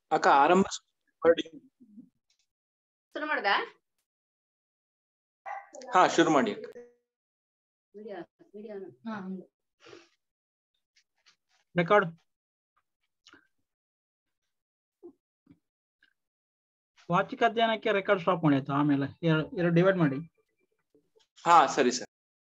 ಅಕ್ಕ ಆರಂಭ recording. ಶುರು ಮಾಡ್ದ ಹಾ ಶುರು ಮಾಡಿ ಅಕ್ಕ ವಿಡಿಯೋ ವಿಡಿಯೋ ರೆಕಾರ್ಡ್ ವಾಚಿಕ ಅಧ್ಯಯನಕ್ಕೆ ರೆಕಾರ್ಡ್ ಸ್ಟಾಪ್ ಮಾಡಿ ಆಯ್ತಾ ಆಮೇಲೆ ಎರಡು ಎರಡು ಡಿವೈಡ್ ಮಾಡಿ ಹಾ ಸರಿ ಸರ್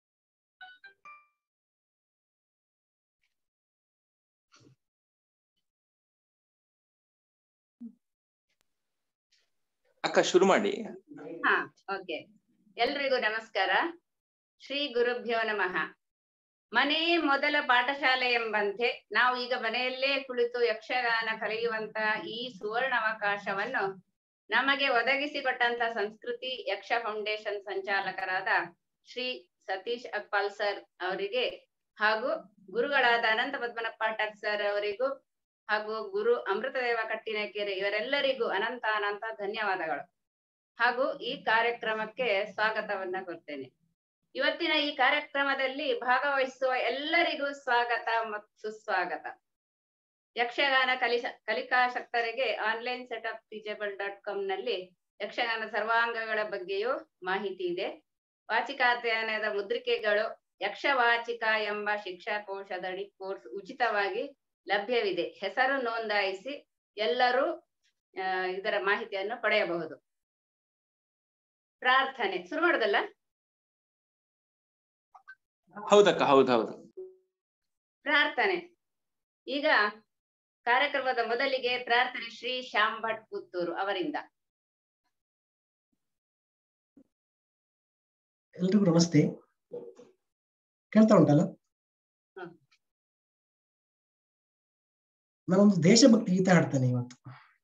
ಅಕ್ಕ ಶುರು ಮಾಡಿ ಹಾ ಓಕೆ ಎಲ್ರಿಗೂ ನಮಸ್ಕಾರ ಶ್ರೀ ಗುರುಭ್ಯೋ ನಮಃ ಮನೆ ಮೊದಲ ಪಾಠಶಾಲೆ ಎಂಬಂತೆ ನಾವು ಈಗ ಮನೆಯಲ್ಲೇ ಕುಳಿತು ಯಕ್ಷಗಾನ ಕಲಿಯುವಂತ ಈ ಸುವರ್ಣ ಅವಕಾಶವನ್ನು ನಮಗೆ ಒದಗಿಸಿಕೊಟ್ಟಂತ ಸಂಸ್ಕೃತಿ ಯಕ್ಷ ಫೌಂಡೇಶನ್ ಸಂಚಾಲಕರಾದ ಶ್ರೀ ಸತೀಶ್ ಅಕ್ಪಾಲ್ ಸರ್ ಅವರಿಗೆ ಹಾಗೂ ಗುರುಗಳಾದ ಅನಂತ ಪದ್ಮನಪ್ಪ ಪಾಠಕ್ ಸರ್ ಅವರಿಗೂ ಹಾಗೂ ಗುರು ಅಮೃತದೇವ ಕಟ್ಟಿನಕೆರೆ ಇವರೆಲ್ಲರಿಗೂ ಅನಂತ ಅನಂತ ಧನ್ಯವಾದಗಳು ಹಾಗೂ ಈ ಕಾರ್ಯಕ್ರಮಕ್ಕೆ ಸ್ವಾಗತವನ್ನ ಕೊಡ್ತೇನೆ ಇವತ್ತಿನ ಈ ಕಾರ್ಯಕ್ರಮದಲ್ಲಿ ಭಾಗವಹಿಸುವ ಎಲ್ಲರಿಗೂ ಸ್ವಾಗತ ಮತ್ತು ಸುಸ್ವಾಗತ ಯಕ್ಷಗಾನ ಕಲಿಸ ಕಲಿಕಾಸಕ್ತರಿಗೆ online setup teachable dot com ನಲ್ಲಿ ಯಕ್ಷಗಾನ ಸರ್ವಾಂಗಗಳ ಬಗ್ಗೆಯೂ ಮಾಹಿತಿ ಇದೆ ವಾಚಿಕಾಧ್ಯಯನದ ಮುದ್ರಿಕೆಗಳು ಯಕ್ಷವಾಚಿಕ ಎಂಬ ಶಿಕ್ಷಾಕೋಶದಡಿ ಕೋರ್ಸ್ ಉಚಿತವಾಗಿ ಲಭ್ಯವಿದೆ ಹೆಸರು ನೋಂದಾಯಿಸಿ ಎಲ್ಲರೂ ಆ, ಇದರ ಮಾಹಿತಿಯನ್ನು ಪಡೆಯಬಹುದು ಪ್ರಾರ್ಥನೆ ಶುರು ಮಾಡುದಲ್ಲ ಹೌದಕ್ಕ ಹೌದು ಹೌದು ಪ್ರಾರ್ಥನೆ ಈಗ ಕಾರ್ಯಕ್ರಮದ ಮೊದಲಿಗೆ ಪ್ರಾರ್ಥನೆ ಶ್ರೀ ಶ್ಯಾಮ್ ಭಟ್ ಪುತ್ತೂರು ಅವರಿಂದ ಎಲ್ರಿಗೂ ನಮಸ್ತೆ ಕೇಳ್ತಾ ಉಂಟಲ್ಲ ಹ. ನಾನೊಂದು ದೇಶಭಕ್ತಿ ಗೀತೆ ಹಾಡ್ತೇನೆ ಇವತ್ತು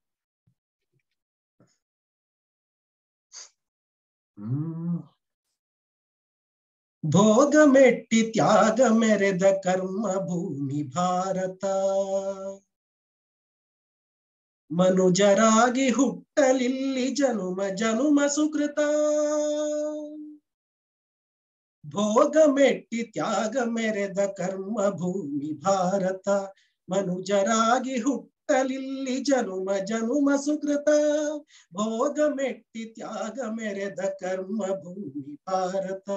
ಹ್ಮ್. ಭೋಗ ಮೆಟ್ಟಿ ತ್ಯಾಗ ಮೆರೆದ ಕರ್ಮ ಭೂಮಿ ಭಾರತ ಮನುಜರಾಗಿ ಹುಟ್ಟಲಿಲ್ಲಿ ಜನುಮ ಜನುಮ ಸುಕೃತ ಭೋಗ ಮೆಟ್ಟಿ ತ್ಯಾಗ ಮೆರೆದ ಕರ್ಮ ಭೂಮಿ ಭಾರತ ಮನುಜರಾಗಿ ಹುಟ್ಟಲಿಲ್ಲಿ ಜನುಮ ಜನುಮ ಸುಕೃತ ಭೋಗ ಮೆಟ್ಟಿ ತ್ಯಾಗ ಮೆರೆದ ಕರ್ಮ ಭೂಮಿ ಭಾರತ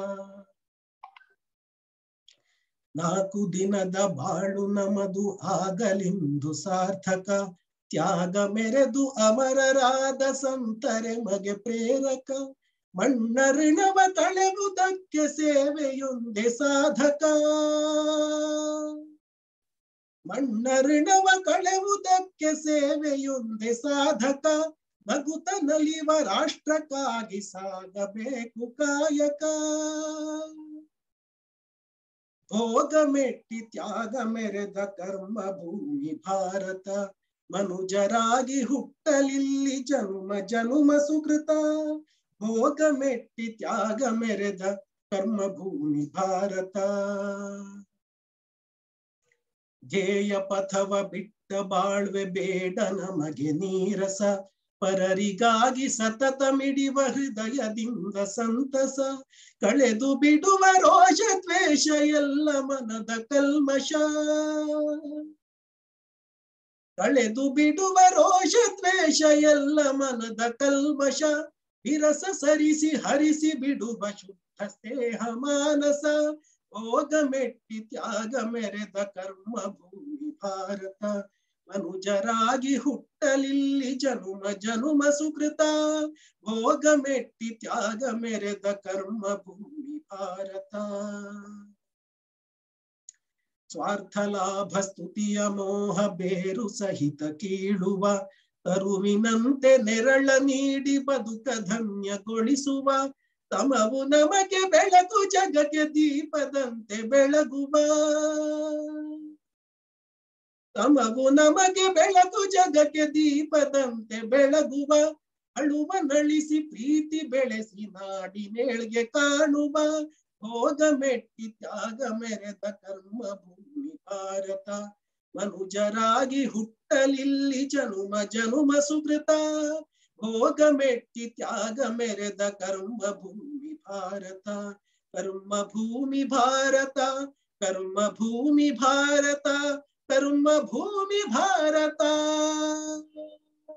ನಾಲ್ಕು ದಿನದ ಬಾಳು ನಮದು ಆಗಲಿಂದು ಸಾರ್ಥಕ ತ್ಯಾಗ ಮೆರೆದು ಅಮರರಾದ ಸಂತರೆ ಮಗೆ ಪ್ರೇರಕ ಮಣ್ಣ ಋಣವ ತಳೆವುದಕ್ಕೆ ಸೇವೆಯೊಂದೇ ಸಾಧಕ ಮಣ್ಣ ಋಣವ ಕಳೆವುದಕ್ಕೆ ಸೇವೆಯೊಂದೇ ಸಾಧಕ ನಗುತ ನಲಿವ ರಾಷ್ಟ್ರಕ್ಕಾಗಿ ಸಾಗಬೇಕು ಕಾಯಕ ಭೋಗ ಮೆಟ್ಟಿ ತ್ಯಾಗ ಮೆರೆದ ಕರ್ಮ ಭೂಮಿ ಭಾರತ ಮನುಜರಾಗಿ ಹುಟ್ಟಲಿಲ್ಲಿ ಜನುಮ ಜನುಮ ಸುಕೃತ ಭೋಗ ಮೆಟ್ಟಿ ತ್ಯಾಗ ಮೆರೆದ ಕರ್ಮ ಭೂಮಿ ಭಾರತ ಧ್ಯೇಯ ಪಥವ ಬಿಟ್ಟ ಬಾಳ್ವೆ ಬೇಡ ನಮಗೆ ನೀರಸ ಪರರಿಗಾಗಿ ಸತತ ಮಿಡಿವ ಹೃದಯದಿಂದ ಸಂತಸ ಕಳೆದು ಬಿಡುವ ರೋಷ ದ್ವೇಷ ಎಲ್ಲ ಮನದ ಕಲ್ಮಶ ಕಳೆದು ಬಿಡುವ ರೋಷ ದ್ವೇಷ ಎಲ್ಲ ಮನದ ಕಲ್ಮಶ ವಿರಸ ಸರಿಸಿ ಹರಿಸಿ ಬಿಡುವ ಶುದ್ಧ ಸ್ನೇಹ ಮಾನಸ ಭೋಗ ಮೆಟ್ಟಿ ತ್ಯಾಗ ಮೆರೆದ ಕರ್ಮ ಭೂಮಿ ಭಾರತ ಮನುಜರಾಗಿ ಹುಟ್ಟಲಿಲ್ಲಿ ಜನುಮ ಜನುಮ ಸುಕೃತ ಭೋಗ ಮೆಟ್ಟಿ ತ್ಯಾಗ ಮೆರೆದ ಕರ್ಮ ಭೂಮಿ ಭಾರತ ಸ್ವಾರ್ಥ ಲಾಭ ಸ್ತುತಿಯ ಮೋಹ ಬೇರು ಸಹಿತ ಕೀಳುವ ತರುವಿನಂತೆ ನೆರಳ ನೀಡಿ ಬದುಕ ಧನ್ಯಗೊಳಿಸುವ ತಮವು ನಮಗೆ ಬೆಳಕು ಜಗಕ್ಕೆ ದೀಪದಂತೆ ಬೆಳಗುವ ತಮವು ನಮಗೆ ಬೆಳಕು ಜಗಕ್ಕೆ ದೀಪದಂತೆ ಬೆಳಗುವ ಅಳುವ ನಳಿಸಿ ಪ್ರೀತಿ ಬೆಳೆಸಿ ನಾಡಿನೇಳ್ಗೆ ಕಾಣುವ ಭೋಗ ಮೆಟ್ಟಿ ತ್ಯಾಗ ಮೆರೆದ ಕರ್ಮ ಭೂಮಿ ಭಾರತ ಮನುಜರಾಗಿ ಹುಟ್ಟಲಿಲ್ಲಿ ಜನುಮ ಜನುಮ ಸುಕೃತ ಭೋಗ ಮೆಟ್ಟಿ ತ್ಯಾಗ ಮೆರೆದ ಕರ್ಮ ಭೂಮಿ ಭಾರತ ಕರ್ಮ ಭೂಮಿ ಭಾರತ ಕರ್ಮ ಭೂಮಿ ಭಾರತ ಕರ್ಮ ಭೂಮಿ ಭಾರತ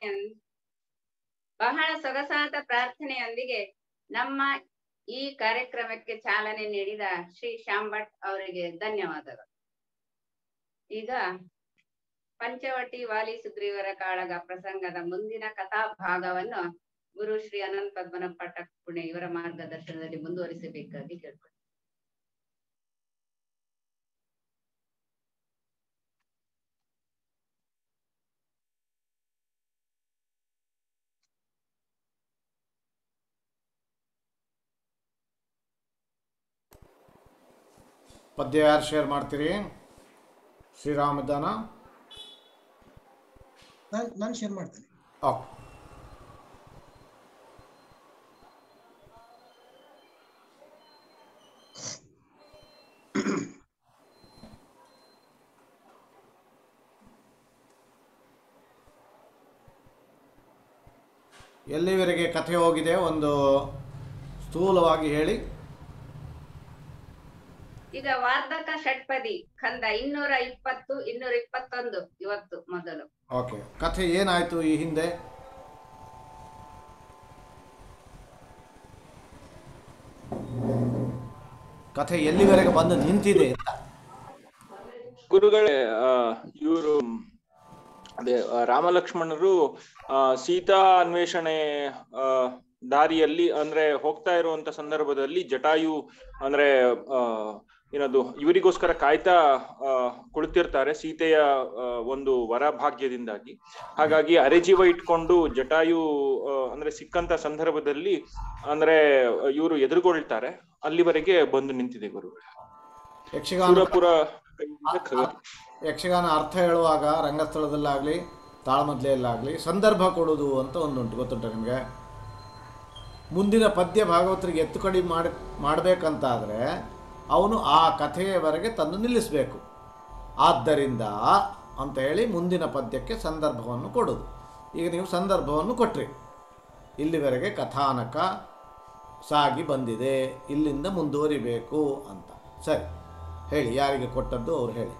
ಬಹಳ ಸೊಗಸಾದ ಪ್ರಾರ್ಥನೆಯೊಂದಿಗೆ ನಮ್ಮ ಈ ಕಾರ್ಯಕ್ರಮಕ್ಕೆ ಚಾಲನೆ ನೀಡಿದ ಶ್ರೀ ಶ್ಯಾಮ್ ಭಟ್ ಅವರಿಗೆ ಧನ್ಯವಾದಗಳು ಈಗ ಪಂಚವಟಿ ವಾಲಿ ಸುಗ್ರೀವರ ಕಾಳಗ ಪ್ರಸಂಗದ ಮುಂದಿನ ಕಥಾ ಭಾಗವನ್ನು ಗುರು ಶ್ರೀ ಅನಂತ ಪದ್ಮನ ಪಟ್ಟಕ್ ಪುಣೆ ಇವರ ಮಾರ್ಗದರ್ಶನದಲ್ಲಿ ಮುಂದುವರಿಸಬೇಕಾಗಿ ಕೇಳ್ಕೊಳ್ತೀನಿ ಪದ್ಯ ಯಾರು ಶೇರ್ ಮಾಡ್ತೀರಿ ಶ್ರೀರಾಮದಾನ ನಾನ್ ನಾನು ಶೇರ್ ಮಾಡ್ತೇನೆ ಓಕೆ ಎಲ್ಲಿವರೆಗೆ ಕಥೆ ಹೋಗಿದೆ ಒಂದು ಸ್ಥೂಲವಾಗಿ ಹೇಳಿ ಈಗ ವಾರ್ಧಕ ಷಟ್ಪದಿ ಖಂದ ಇನ್ನೂರ ಇಪ್ಪತ್ತು ಇನ್ನೂರ ಇಪ್ಪತ್ತೊಂದು ಇವತ್ತು ಮೊದಲು ಓಕೆ ಕಥೆ ಏನಾಯಿತು ಈ ಹಿಂದೆ ಕಥೆ ಎಲ್ಲಿವರೆಗೆ ಬಂದು ನಿಂತಿದೆ ಅಂತ ಗುರುಗಳೇ ಇವರು ಅದೇ ಆ, ರಾಮಲಕ್ಷ್ಮಣರು ಆ, ಸೀತಾ ಅನ್ವೇಷಣೆ ಆ, ದಾರಿಯಲ್ಲಿ ಅಂದ್ರೆ ಹೋಗ್ತಾ ಇರುವಂತ ಸಂದರ್ಭದಲ್ಲಿ ಜಟಾಯು ಅಂದ್ರೆ ಆ ಏನದು ಇವರಿಗೋಸ್ಕರ ಕಾಯ್ತಾ ಆ, ಕುಳಿತಿರ್ತಾರೆ ಸೀತೆಯ ಆ, ಒಂದು ವರ ಭಾಗ್ಯದಿಂದಾಗಿ ಹಾಗಾಗಿ ಅರೆಜೀವ ಇಟ್ಕೊಂಡು ಜಟಾಯು ಆ, ಅಂದ್ರೆ ಸಿಕ್ಕಂತ ಸಂದರ್ಭದಲ್ಲಿ ಅಂದ್ರೆ ಇವರು ಎದುರುಗೊಳ್ತಾರೆ ಅಲ್ಲಿವರೆಗೆ ಬಂದು ನಿಂತಿದೆ ಗುರು ಯಕ್ಷಗಾನ ಸುರಪುರ ಕೈಯಿಂದ ಖಗ ಯಕ್ಷಗಾನ ಅರ್ಥ ಹೇಳುವಾಗ ರಂಗಸ್ಥಳದಲ್ಲಾಗಲಿ ತಾಳಮದ್ಲೆಯಲ್ಲಾಗಲಿ ಸಂದರ್ಭ ಕೊಡೋದು ಅಂತ ಒಂದುಂಟು ಗೊತ್ತುಂಟ ನಿಮಗೆ ಮುಂದಿನ ಪದ್ಯ ಭಾಗವತರಿಗೆ ಎತ್ತು ಕಡಿ ಮಾಡಿ ಮಾಡಬೇಕಂತಾದರೆ ಅವನು ಆ ಕಥೆಯವರೆಗೆ ತಂದು ನಿಲ್ಲಿಸಬೇಕು ಆದ್ದರಿಂದ ಅಂತ ಹೇಳಿ ಮುಂದಿನ ಪದ್ಯಕ್ಕೆ ಸಂದರ್ಭವನ್ನು ಕೊಡೋದು ಈಗ ನೀವು ಸಂದರ್ಭವನ್ನು ಕೊಟ್ರಿ ಇಲ್ಲಿವರೆಗೆ ಕಥಾನಕ ಸಾಗಿ ಬಂದಿದೆ ಇಲ್ಲಿಂದ ಮುಂದುವರಿಬೇಕು ಅಂತ ಸರಿ ಹೇಳಿ ಯಾರಿಗೆ ಕೊಟ್ಟದ್ದು ಅವ್ರು ಹೇಳಿ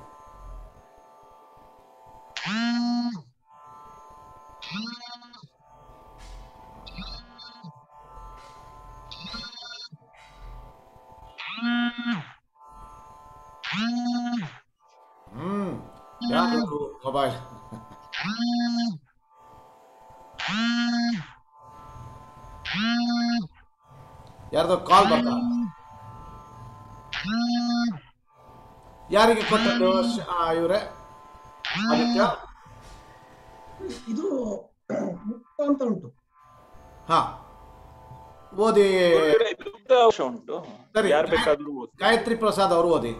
ಹ್ಮ್ ಯಾರು ಮೊಬೈಲ್ ಯಾರ್ದೋ ಕಾಲ್ ಬರ್ತಾ ಯಾರಿಗೆ ಕೊಟ್ಟದ್ದು ಶ- ಆ, ಇವ್ರೆ ಆದಿತ್ಯ ಇದು ಮುಕ್ತ ಅಂತ ಉಂಟು ಹಾ ಓದಿ ದುಗ್ಧ ಅಂಶ ಉಂಟು ಸರಿ. ಯಾರು ಬೇಕಾದ್ರೂ ಓದಿ. ಗಾಯತ್ರಿ ಪ್ರಸಾದ್ ಅವರು ಓದಿ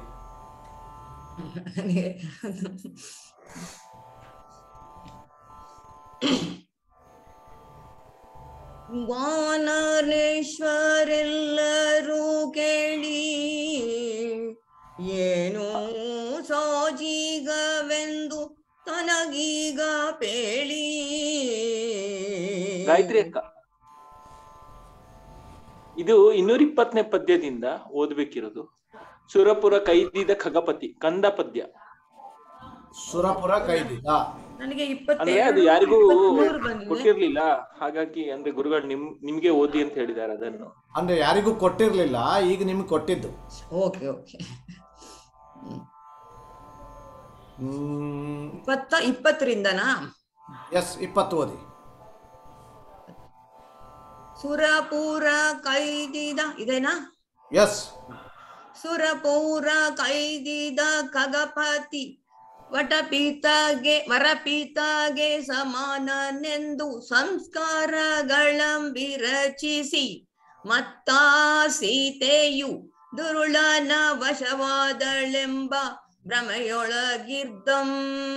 ವಾನರೇಶ್ವರೆಲ್ಲರೂ ಕೇಳಿ ಏನು ಸೋಜೀಗವೆಂದು ತನಗೀಗ ಪೇಳಿ ಗಾಯತ್ರಿ ಅಕ್ಕ ಇದು ಇನ್ನೂರ ಇಪ್ಪತ್ತನೇ ಪದ್ಯದಿಂದ ಓದ್ಬೇಕಿರೋದು ಸುರಪುರ ಕೈದಿದ ಖಗಪತಿ ಕಂದ ಪದ್ಯ ಸುರಪುರ ಕೈದಿದ್ದ ನನಗೆ ಅಂದ್ರೆ ಅದು ಇಪ್ಪತ್ತೆರಡು ಯಾರಿಗೂ ಇಪ್ಪತ್ಮೂರು ಬಂದಿದೆ ಕೊಟ್ಟಿರ್ಲಿಲ್ಲ ಹಾಗಾಗಿ ಅಂದ್ರೆ ಗುರುಗಳು ನಿಮ್ ನಿಮ್ಗೆ ಓದಿ ಅಂತ ಹೇಳಿದ್ದಾರೆ ಅದನ್ನು ಅಂದ್ರೆ ಯಾರಿಗೂ ಕೊಟ್ಟಿರ್ಲಿಲ್ಲ ಈಗ ನಿಮ್ಗೆ ಕೊಟ್ಟಿದ್ದು ಓಕೆ ಓಕೆ ಹ್ಮ್ ಇಪ್ಪತ್ತ ಇಪ್ಪತ್ತರಿಂದನಾ ಎಸ್ ಇಪ್ಪತ್ತು ಓದಿ ಸುರಪುರ ಕೈದಿದ ಇದೇನಾ ಎಸ್ ಸುರಪೌರ ಕೈದಿದ ಖಗಪತಿ ವಟಪೀತಗೆ ವರಪೀತಗೆ ಸಮಾನನೆಂದು ಸಂಸ್ಕಾರಗಳಂ ವಿರಚಿಸಿ ಮತ್ತ ಸೀತೆಯು ದುರುಳನ ವಶವಾದಳೆಂಬ ಭ್ರಮೆಯೊಳಗಿರ್ದಂ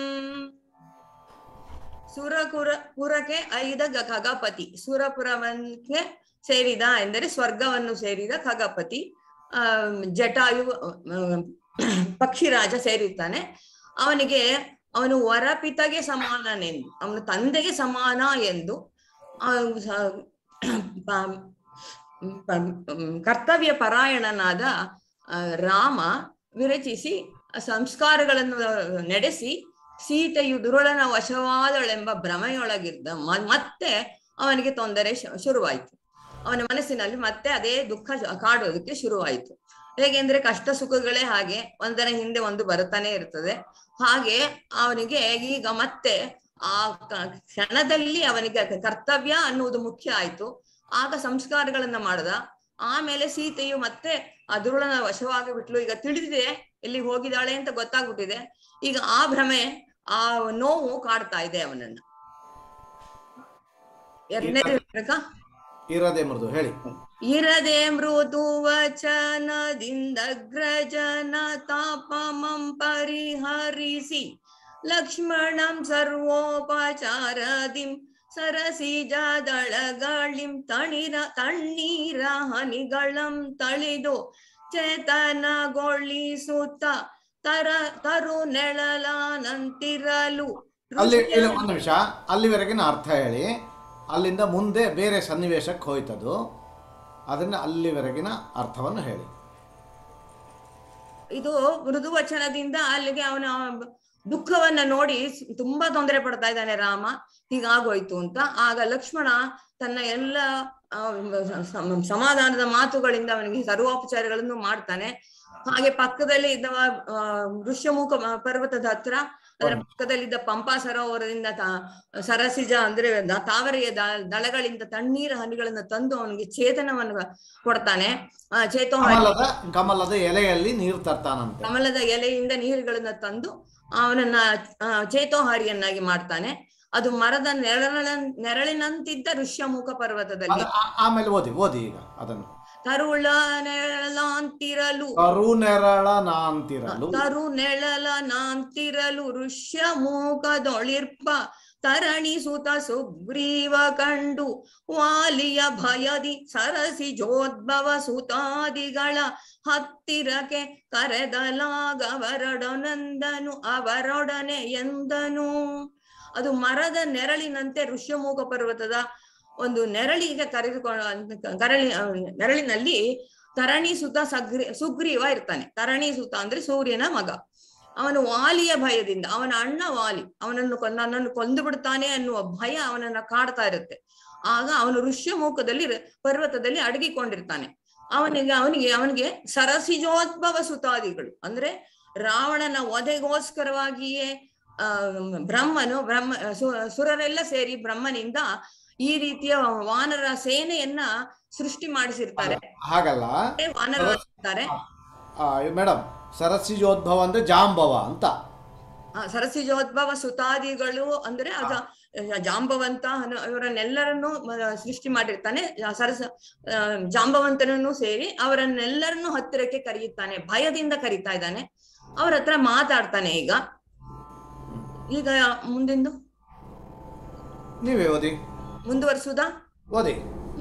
ಸುರಕುರ ಪುರಕ್ಕೆ ಐದ ಗ- ಖಗಪತಿ ಸುರಪುರವನ್ಗೆ ಸೇರಿದ ಎಂದರೆ ಸ್ವರ್ಗವನ್ನು ಸೇರಿದ ಖಗಪತಿ ಆ ಜಟಾಯು ಆ, ಪಕ್ಷಿರಾಜ ಸೇರಿರ್ತಾನೆ ಅವನಿಗೆ ಅವನು ವರಪಿತಗೆ ಸಮಾನನೆಂದು ಅವನ ತಂದೆಗೆ ಸಮಾನ ಎಂದು ಆ, ಸ- ಪ- ಪ- ಕರ್ತವ್ಯ ಪರಾಯಣನಾದ ಆ, ರಾಮ ವಿರಚಿಸಿ ಸಂಸ್ಕಾರಗಳನ್ನು ನಡೆಸಿ ಸೀತೆಯು ದುರುಳನ ವಶವಾದಳೆಂಬ ಭ್ರಮೆಯೊಳಗಿದ್ದ ಮ- ಮತ್ತೆ ಅವನಿಗೆ ತೊಂದರೆ ಶು- ಶುರುವಾಯಿತು ಅವನ ಮನಸ್ಸಿನಲ್ಲಿ ಮತ್ತೆ ಅದೇ ದುಃಖ ಶು- ಕಾಡೋದಕ್ಕೆ ಶುರುವಾಯಿತು ಹೇಗೆಂದ್ರೆ ಕಷ್ಟ ಸುಖಗಳೇ ಹಾಗೆ ಒಂದರ ಹಿಂದೆ ಒಂದು ಬರುತ್ತಾನೆ ಇರ್ತದೆ ಹಾಗೆ ಅವನಿಗೆ ಈಗ ಮತ್ತೆ ಆ ಕ- ಕ್ಷಣದಲ್ಲಿ ಅವನಿಗೆ ಕರ್ತವ್ಯ ಅನ್ನುವುದು ಮುಖ್ಯ ಆಯ್ತು ಆಗ ಸಂಸ್ಕಾರಗಳನ್ನ ಮಾಡದ ಆಮೇಲೆ ಸೀತೆಯು ಮತ್ತೆ ಆ ದುರುಳನ ವಶವಾಗಿ ಬಿಟ್ಲು ಈಗ ತಿಳಿದಿದೆ ಎಲ್ಲಿ ಹೋಗಿದ್ದಾಳೆ ಅಂತ ಗೊತ್ತಾಗ್ಬಿಟ್ಟಿದೆ ಈಗ ಆ ಭ್ರಮೆ ಆ ನೋವು ಕಾಡ್ತಾ ಇದೆ ಅವನನ್ನ ಎರಡನೇದು ಹೇಳ್ಬೇಕಾ ಇರದೆ ಮೃದು ಹೇಳಿ ಇರದೆ ಮೃದು ವಚನದಿಂದ ಗ್ರಜನ ತಾಪಮಂ ಪರಿಹರಿಸಿ ಲಕ್ಷ್ಮಣಂ ಸರ್ವೋಪಚಾರದಿಂ ಸರಸಿಜ ದಳಗಳಿಂ ತಣಿರ ತಣ್ಣೀರ ಹನಿಗಳಂ ತಳಿದು ಚೇತನಗೊಳಿಸುತ್ತ ತರ ತರು ನೆಳಲಾನಂತಿರಲು ಅಲ್ಲಿ ಇಲ್ಲ ಒಂದು ನಿಮಿಷ ಅಲ್ಲಿವರೆಗಿನ ಅರ್ಥ ಹೇಳಿ ಅಲ್ಲಿಂದ ಮುಂದೆ ಬೇರೆ ಸನ್ನಿವೇಶಕ್ಕೆ ಹೋಯ್ತದು ಅದನ್ನ ಅಲ್ಲಿವರೆಗಿನ ಅರ್ಥವನ್ನು ಹೇಳಿ ಇದು ಮೃದು ವಚನದಿಂದ ಅಲ್ಲಿಗೆ ಅವನ ದುಃಖವನ್ನ ನೋಡಿ ಸ್- ತುಂಬಾ ತೊಂದರೆ ಪಡ್ತಾ ಇದ್ದಾನೆ ರಾಮ ಹೀಗಾಗೋಯ್ತು ಅಂತ ಆಗ ಲಕ್ಷ್ಮಣ ತನ್ನ ಎಲ್ಲ ಆ, ಸಮ- ಸಮಾಧಾನದ ಮಾತುಗಳಿಂದ ಅವನಿಗೆ ಸರ್ವೋಪಚಾರಗಳನ್ನು ಮಾಡ್ತಾನೆ ಹಾಗೆ ಪಕ್ಕದಲ್ಲಿ ಇದ್ದವ ಆ, ಋಷ್ಯಮುಖ ಮ- ಪರ್ವತದ ಹತ್ರ ಅದರ ಪಕ್ಕದಲ್ಲಿದ್ದ ಪಂಪಾ ಸರೋವರದಿಂದ ತ- ಸರಸಿಜ ಅಂದ್ರೆ ದ- ತಾವರೆಯ ದ- ದಳಗಳಿಂದ ತಣ್ಣೀರ ಹನಿಗಳನ್ನ ತಂದು ಅವನಿಗೆ ಚೇತನವನ್ನು ಕೊಡ್ತಾನೆ ಆ, ಚೇತೋ ಕಮಲದ ಕಮಲದ ಎಲೆಯಲ್ಲಿ ನೀರು ತರ್ತಾನಂತೆ ಕಮಲದ ಎಲೆಯಿಂದ ನೀರುಗಳನ್ನ ತಂದು ಅವನನ್ನ ಆ, ಚೇತೋಹಾರಿಯನ್ನಾಗಿ ಮಾಡ್ತಾನೆ ಅದು ಮರದ ನೆರಳ ನೆರಳಿನಂತಿದ್ದ ಋಷ್ಯಮುಖ ಪರ್ವತದಲ್ಲಿ ಅದು ಆ- ಆಮೇಲೆ ಓದಿ ಓದಿ ಈಗ ಅದನ್ನು ತರುಳ ನೆರಳಂತಿರಲು ಕರು ನೆರಳ ನಾಂತಿರಲು ತರು ನೆಳಲ ನಾಂತಿರಲು ಋಷ್ಯಮುಖದೊಳಿರ್ಪ ತರಣಿಸುತ ಸುಗ್ರೀವ ಕಂಡು ವಾಲಿಯ ಭಯದಿ ಸರಸಿ ಜೋದ್ಭವ ಸುತಾದಿಗಳ ಹತ್ತಿರಕ್ಕೆ ಕರೆದಲಾಗವರೊಡನಂದನು ಅವರೊಡನೆ ಎಂದನು ಅದು ಮರದ ನೆರಳಿನಂತೆ ಋಷ್ಯಮುಖ ಪರ್ವತದ ಒಂದು ನೆರಳಿಗೆ ಕರೆದುಕೊಂಡು ಕರಳಿ ನೆರಳಿನಲ್ಲಿ ತರಣಿ ಸುತ ಸಗ್ರಿ ಸುಗ್ರೀವ ಇರ್ತಾನೆ ತರಣಿ ಸುತ ಅಂದ್ರೆ ಸೂರ್ಯನ ಮಗ ಅವನು ವಾಲಿಯ ಭಯದಿಂದ ಅವನ ಅಣ್ಣ ವಾಲಿ ಅವನನ್ನು ಕೊಂದ ನನ್ನನ್ನು ಕೊಂದು ಬಿಡ್ತಾನೆ ಅನ್ನುವ ಭಯ ಅವನನ್ನ ಕಾಡ್ತಾ ಇರುತ್ತೆ ಆಗ ಅವನು ಋಷ್ಯಮುಖದಲ್ಲಿ ರ- ಪರ್ವತದಲ್ಲಿ ಅಡಗಿಕೊಂಡಿರ್ತಾನೆ ಅವನಿಗೆ ಅವನಿಗೆ ಅವನಿಗೆ ಸರಸಿಜೋದ್ಭವ ಸುತಾದಿಗಳು ಅಂದ್ರೆ ರಾವಣನ ವಧೆಗೋಸ್ಕರವಾಗಿಯೇ ಆ ಬ್ರಹ್ಮನು ಬ್ರಹ್ಮ ಸು- ಸುರರೆಲ್ಲ ಸೇರಿ ಬ್ರಹ್ಮನಿಂದ ಈ ರೀತಿಯ ವಾನರ ಸೇನೆಯನ್ನ ಸೃಷ್ಟಿ ಮಾಡಿಸಿರ್ತಾರೆ ಹಾಗಲ್ಲ ವಾನರ ಇರ್ತಾರೆ ಮೇಡಮ್ ಸರಸಿಜೋದ್ಭವ ಅಂದ್ರೆ ಜಾಂಬವ ಅಂತ ಆ, ಸರಸಿಜೋದ್ಭವ ಸುತಾದಿಗಳು ಅಂದ್ರೆ ಅದ ಜಾಂಬವಂತ ಅನ್ನು- ಇವರನ್ನೆಲ್ಲರನ್ನು ಮ- ಸೃಷ್ಟಿ ಮಾಡಿರ್ತಾನೆ ಆ ಸರಸ ಆ, ಜಾಂಬವಂತನನ್ನು ಸೇರಿ ಅವರನ್ನೆಲ್ಲರನ್ನು ಹತ್ತಿರಕ್ಕೆ ಕರೆಯುತ್ತಾನೆ ಭಯದಿಂದ ಕರೀತಾ ಇದ್ದಾನೆ ಅವ್ರ ಹತ್ರ ಮಾತಾಡ್ತಾನೆ ಈಗ ಈಗ ಮುಂದಿಂದು ನೀವೇ ಓದಿ ಮುಂದುವರ್ಸುದಾ ಓದಿ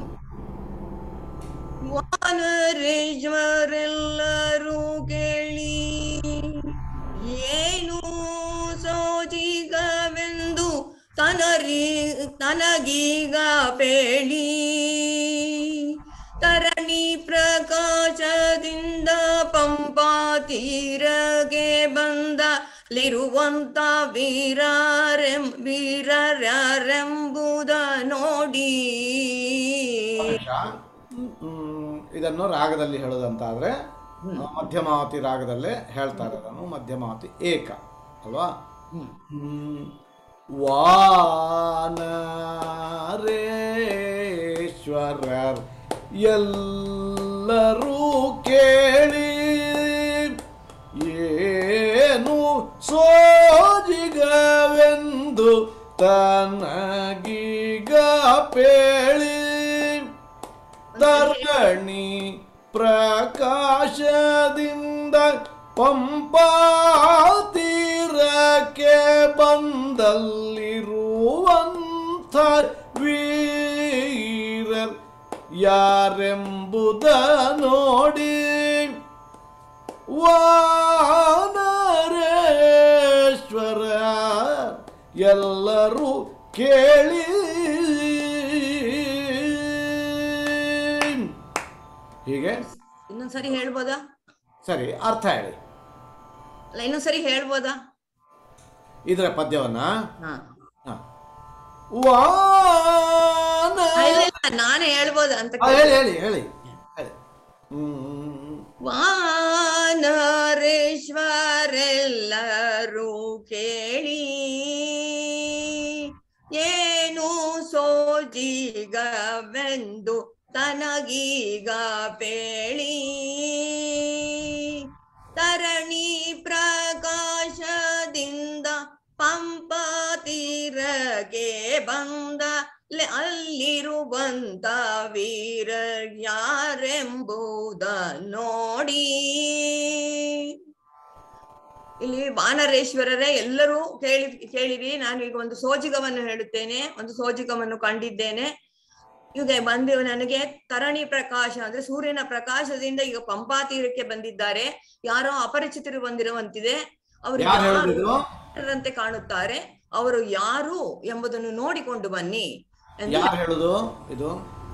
ವಾನರೇಶ್ವರೆಲ್ಲರೂ ಕೇಳಿ ಏನು ಸೋಜಿಗವೆಂದು ತನರಿ ತನಗೀಗ ಪೇಳಿ ತರಣಿ ಪ್ರಕಾಶದಿಂದ ಪಂಪಾ ತೀರಗೆ ಬಂದಲಿರುವಂತ ವೀರರೆಂ ವೀರರೆಂಬುದ ನೋಡಿ ಹ್ಮ್, ಇದನ್ನು ರಾಗದಲ್ಲಿ ಹೇಳೋದಂತಾದ್ರೆ ಮಧ್ಯಮಾವತಿ ರಾಗದಲ್ಲೇ ಹೇಳ್ತಾ ಇರೋದನ್ನು ಮಧ್ಯಮಾವತಿ ಏಕ ಅಲ್ವಾ ಹ್ಮ್. ವಾನರೇಶ್ವರರ್ ಎಲ್ಲರೂ ಕೇಳಿ ಏನು ಸೋಜಿಗವೆಂದು ತನಗೀಗ ಪೇಳಿ ತರಣಿ ಪ್ರಕಾಶದಿಂದ ಪಂಪಾ ತೀರಕ್ಕೆ ಬಂದಲ್ಲಿರುವಂಥ ವೀರರ್ ಯಾರೆಂಬುದ ನೋಡಿ ವಾನರೇಶ್ವರ ಎಲ್ಲರೂ ಕೇಳಿ ಹೀಗೆ ಇನ್ನೊಂದ್ಸರಿ ಹೇಳ್ಬೋದಾ ಸರಿ ಅರ್ಥ ಹೇಳಿ ಅಲ್ಲ ಇನ್ನೊಂದ್ಸರಿ ಹೇಳ್ಬೋದಾ ಇದರ ಪದ್ಯವನ್ನ ಹಾ ಹ. ವಾನ ಆ, ಇಲ್ಲ, ಇಲ್ಲ, ನಾನೇ ಹೇಳ್ಬೋದು ಅಂತ ಆ, ಹೇಳಿ ಹೇಳಿ ಹೇಳಿ ಹೇಳಿ ಹ್ಮ್. ವಾನರೇಶ್ವರೆಲ್ಲರೂ ಕೇಳಿ ಏನು ಸೋಜಿಗವೆಂದು ತನಗೀಗ ಪೇಳಿ ತರಣಿ ಪ್ರಕಾಶದಿಂದ ಪಂಪ ತೀರಕ್ಕೆ ಬಂದ ಲೆ- ಅಲ್ಲಿರುವಂತ ವೀರ ಯಾರೆಂಬುದ ನೋಡಿ ಇಲ್ಲಿ ವಾನರೇಶ್ವರರೇ ಎಲ್ಲರೂ ಕೇಳಿ ಕೇಳಿರಿ ನಾನು ಈಗ ಒಂದು ಸೋಜಿಗವನ್ನು ಹೇಳುತ್ತೇನೆ ಒಂದು ಸೋಜಿಗವನ್ನು ಕಂಡಿದ್ದೇನೆ ಈಗ ಬಂದು ನನಗೆ ತರಣಿ ಪ್ರಕಾಶ ಅಂದ್ರೆ ಸೂರ್ಯನ ಪ್ರಕಾಶದಿಂದ ಈಗ ಪಂಪಾ ತೀರಕ್ಕೆ ಬಂದಿದ್ದಾರೆ ಯಾರೋ ಅಪರಿಚಿತರು ಬಂದಿರುವಂತಿದೆ ಅವರು ಯಾರು ಹೇಳಿದ್ರು ಯಾರಂತೆ ಕಾಣುತ್ತಾರೆ ಅವರು ಯಾರು ಎಂಬುದನ್ನು ನೋಡಿಕೊಂಡು ಬನ್ನಿ ಎಂದು ಯಾರು ಹೇಳುದು ಇದು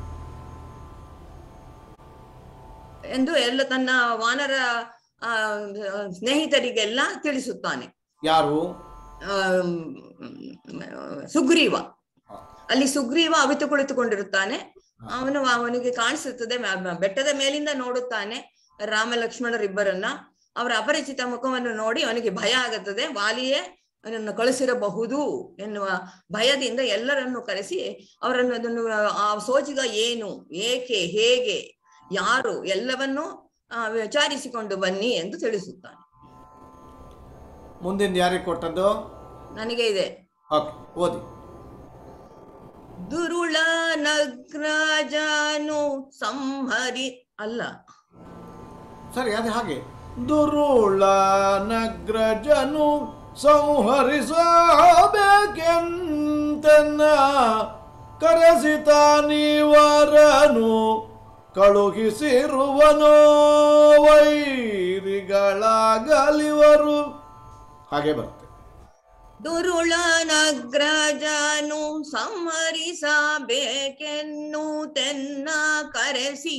ಎಂದು ಎಲ್ಲ ತನ್ನ ವಾನರ ಆ, ಸ್ನೇಹಿತರಿಗೆಲ್ಲ ತಿಳಿಸುತ್ತಾನೆ ಯಾರು ಆಮ್, ಸುಗ್ರೀವ ಅಲ್ಲಿ ಸುಗ್ರೀವ ಅವಿತು ಕುಳಿತುಕೊಂಡಿರುತ್ತಾನೆ ಅವನು ಅವನಿಗೆ ಕಾಣಿಸುತ್ತದೆ ಮ- ಬೆಟ್ಟದ ಮೇಲಿಂದ ನೋಡುತ್ತಾನೆ ರಾಮ ಲಕ್ಷ್ಮಣರಿಬ್ಬರನ್ನ ಅವರ ಅಪರಿಚಿತ ಮುಖವನ್ನು ನೋಡಿ ಅವನಿಗೆ ಭಯ ಆಗುತ್ತದೆ ವಾಲಿಯೇ ಅವನನ್ನು ಕಳಿಸಿರಬಹುದು ಎನ್ನುವ ಭಯದಿಂದ ಎಲ್ಲರನ್ನು ಕರೆಸಿ ಅವರನ್ನು ಅದನ್ನು ಆ ಸೋಜಿಗ ಏನು ಏಕೆ ಹೇಗೆ ಯಾರು ಎಲ್ಲವನ್ನೂ ಆ, ವಿಚಾರಿಸಿಕೊಂಡು ಬನ್ನಿ ಎಂದು ತಿಳಿಸುತ್ತಾನೆ ಮುಂದಿನ ಯಾರಿಗೆ ಕೊಟ್ಟದ್ದು ನನಗೆ ಇದೆ ಓಕೆ ಓದಿ ದುರುಳ ನಗ್ರಜನು ಸಂಹರಿ ಅಲ್ಲ ಸರಿ ಅದು ಹಾಗೆ ದುರುಳ ನಗ್ರಜನು ಸಂಹರಿಸಬೇಕೆಂತೆನ್ನ ಕರೆಸಿತ ನೀವರನು ಕಳುಹಿಸಿರುವನೋ ವೈರಿಗಳಾಗಲಿವರು ಹಾಗೆ ಬರುತ್ತೆ ದುರುಳ ನಗ್ರಜನು ಸಂಹರಿಸಬೇಕೆನ್ನು ತೆನ್ನ ಕರೆಸಿ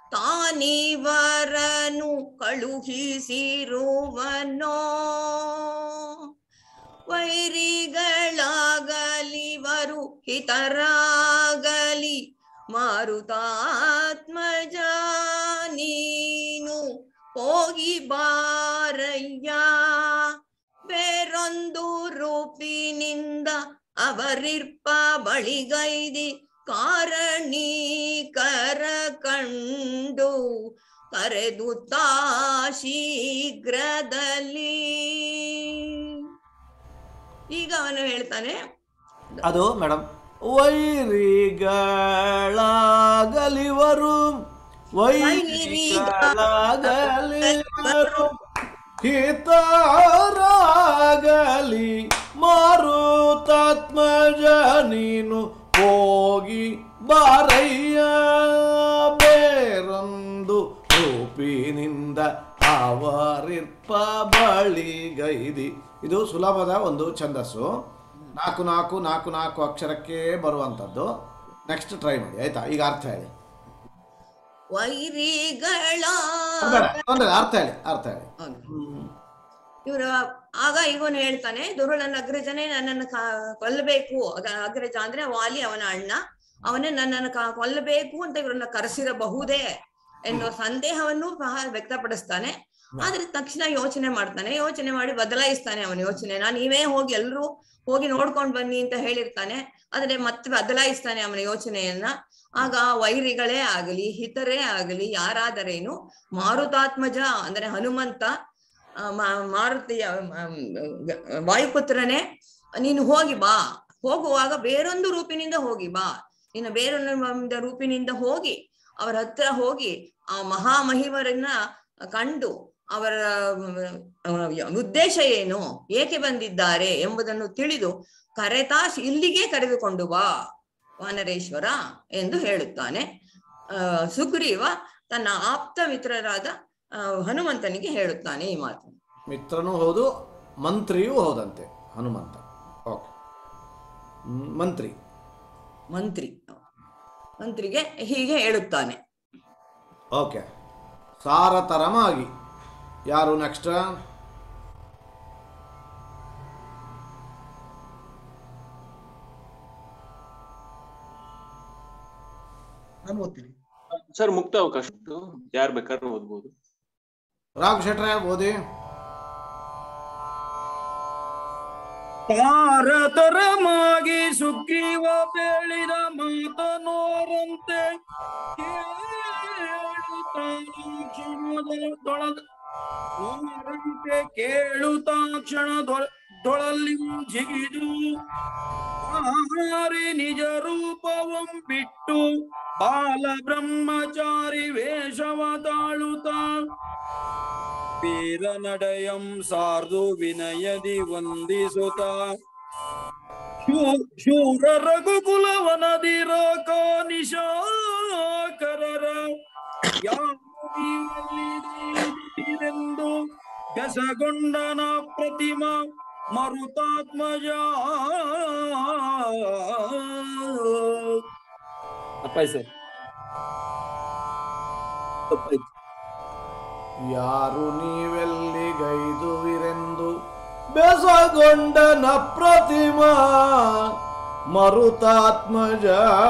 ತಾನಿವರನು ಕಳುಹಿಸಿರುವನೋ ವೈರಿಗಳಾಗಲಿವರು ಹಿತರಾಗಲಿ ಮಾರುತಾತ್ಮಜ ನೀನು ಹೋಗಿ ಬಾರಯ್ಯ ಬೇರೊಂದು ರೂಪಿನಿಂದ ಅವರಿರ್ಪ ಬಳಿಗೈದಿ ಕಾರಣೀಕರ ಕಂಡು ಕರೆದು ತಾ ಶೀಘ್ರದಲ್ಲಿ ಈಗ ಅವನು ಹೇಳ್ತಾನೆ ಅದು ಮೇಡಮ್ ವೈರಿಗಳಾಗಲಿವರು ವೈರಿಗಳಾಗಲಿವರು ಹಿತಾರಾಗಲಿ ಮಾರುತಾತ್ಮಜ ನೀನು ಹೋಗಿ ಬಾರಯ್ಯ ಬೇರೊಂದು ರೂಪಿನಿಂದ ಅವರಿರ್ಪ ಬಳಿಗೈದಿ ಇದು ಸುಲಭದ ಒಂದು ಛಂದಸ್ಸು ನಾಲ್ಕು ನಾಲ್ಕು ನಾಲ್ಕು ನಾಲ್ಕು ಅಕ್ಷರಕ್ಕೆ ಬರುವಂಥದ್ದು ನೆಕ್ಸ್ಟ್ ಟ್ರೈ ಮಾಡಿ ಆಯ್ತಾ ಈಗ ಅರ್ಥ ಹೇಳಿ ವೈರಿಗಳ ಬೇಡ, ತೊಂದ್ರೆ ಇಲ್ಲ, ಅರ್ಥ ಹೇಳಿ ಅರ್ಥ ಹೇಳಿ ಇವರು ಆಗ ಇವನು ಹೇಳ್ತಾನೆ ದುರುಳನ ಅಗ್ರಜನೇ ನನ್ನನ್ನು ಕಾ- ಕೊಲ್ಲಬೇಕು ಅಗ- ಅಗ್ರಜ ಅಂದ್ರೆ ವಾಲಿ ಅವನ ಅಣ್ಣ ಅವನೇ ನನ್ನನ್ನು ಕಾ- ಕೊಲ್ಲಬೇಕು ಅಂತ ಇವರನ್ನ ಕರೆಸಿರಬಹುದೇ ಎನ್ನುವ ಸಂದೇಹವನ್ನು ಸಹ ವ್ಯಕ್ತಪಡಿಸ್ತಾನೆ ಆದ್ರೆ ತಕ್ಷಣ ಯೋಚನೆ ಮಾಡ್ತಾನೆ ಯೋಚನೆ ಮಾಡಿ ಬದಲಾಯಿಸ್ತಾನೆ ಅವನ ಯೋಚನೆ ನಾನು ನೀವೇ ಹೋಗಿ ಎಲ್ರು ಹೋಗಿ ನೋಡ್ಕೊಂಡ್ ಬನ್ನಿ ಅಂತ ಹೇಳಿರ್ತಾನೆ ಆದ್ರೆ ಮತ್ತೆ ಬದಲಾಯಿಸ್ತಾನೆ ಅವನ ಯೋಚನೆಯನ್ನ ಆಗ ವೈರಿಗಳೇ ಆಗಲಿ ಹಿತರೇ ಆಗಲಿ ಯಾರಾದರೇನು ಮಾರುತಾತ್ಮಜ ಅಂದ್ರೆ ಹನುಮಂತ ಆ, ಮಾ- ಮಾರುತಿಯ ಮ್, ಗ- ವಾಯುಪುತ್ರನೇ ನೀನು ಹೋಗಿ ಬಾ ಹೋಗುವಾಗ ಬೇರೊಂದು ರೂಪಿನಿಂದ ಹೋಗಿ ಬಾ ನೀನು ಬೇರೊಂದು ರೂಪಿನಿಂದ ಹೋಗಿ ಅವರ ಹತ್ರ ಹೋಗಿ ಆ ಮಹಾಮಹಿಮರನ್ನ ಕಂಡು ಅವರ ಮ್, ಉದ್ದೇಶ ಏನು ಏಕೆ ಬಂದಿದ್ದಾರೆ ಎಂಬುದನ್ನು ತಿಳಿದು ಕರೆತಾಸ್ ಇಲ್ಲಿಗೆ ಕರೆದುಕೊಂಡು ಬಾ ವಾನರೇಶ್ವರ ಎಂದು ಹೇಳುತ್ತಾನೆ ಆ ಸುಗ್ರೀವ ತನ್ನ ಆಪ್ತ ಮಿತ್ರರಾದ ಆ, ಹನುಮಂತನಿಗೆ ಹೇಳುತ್ತಾನೆ ಈ ಮಾತು ಮಿತ್ರನೂ ಹೌದು ಮಂತ್ರಿಯೂ ಹೌದಂತೆ ಹನುಮಂತ ಓಕೆ ಮಂತ್ರಿ ಮಂತ್ರಿ ಮಂತ್ರಿಗೆ ಹೀಗೆ ಹೇಳುತ್ತಾನೆ ಓಕೆ ಸಾರತರಮಾಗಿ ಯಾರು ನೆಕ್ಸ್ಟ್ ನಾನು ಓದ್ತೀನಿ ಸರ್ ಮುಕ್ತ ಅವಕಾಶ ಉಂಟು ಯಾರು ಬೇಕಾದ್ರೂ ಓದ್ಬೋದು ರಾಘು ಶೆಟ್ರೆ ಓದಿ ತಾರತರಮಾಗಿ ಸುಗ್ರೀವ ಬೇಳಿದ ಮಾತನೋರಂತೆ ಕೇಳುತ್ತಾಕ್ಷಣದೊಳದಂತೆ ಕೇಳುತ್ತಾಕ್ಷಣದೊಳಲ್ಲಿ ಜಿಗಿದು ಆಹಾರಿ ನಿಜ ರೂಪವಂ ಬಿಟ್ಟು ಬಾಲ ಬ್ರಹ್ಮಚಾರಿ ವೇಷವ ತಾಳುತ್ತಾ ವೀರ ನಡೆಯಂ ಸಾರ್ದು ವಿನಯದಿ ವಂದಿಸುತ್ತ ಶೂ- ಶೂರ ರಘುಕುಲವನದಿರೋಕ ನಿಶಾಕರರ ಯಾವೆಂದು ಬೆಸಗೊಂಡನ ಪ್ರತಿಮ ಮರುತಾತ್ಮಜ ತಪ್ಪಾಯ್ತು ಸರ್ ತಪ್ಪಾಯ್ತು ಯಾರು ನೀವೆಲ್ಲಿಗೈದುವಿರೆಂದು ಬೆಸಗೊಂಡನ ಪ್ರತಿಮ ಮರುತಾತ್ಮಜ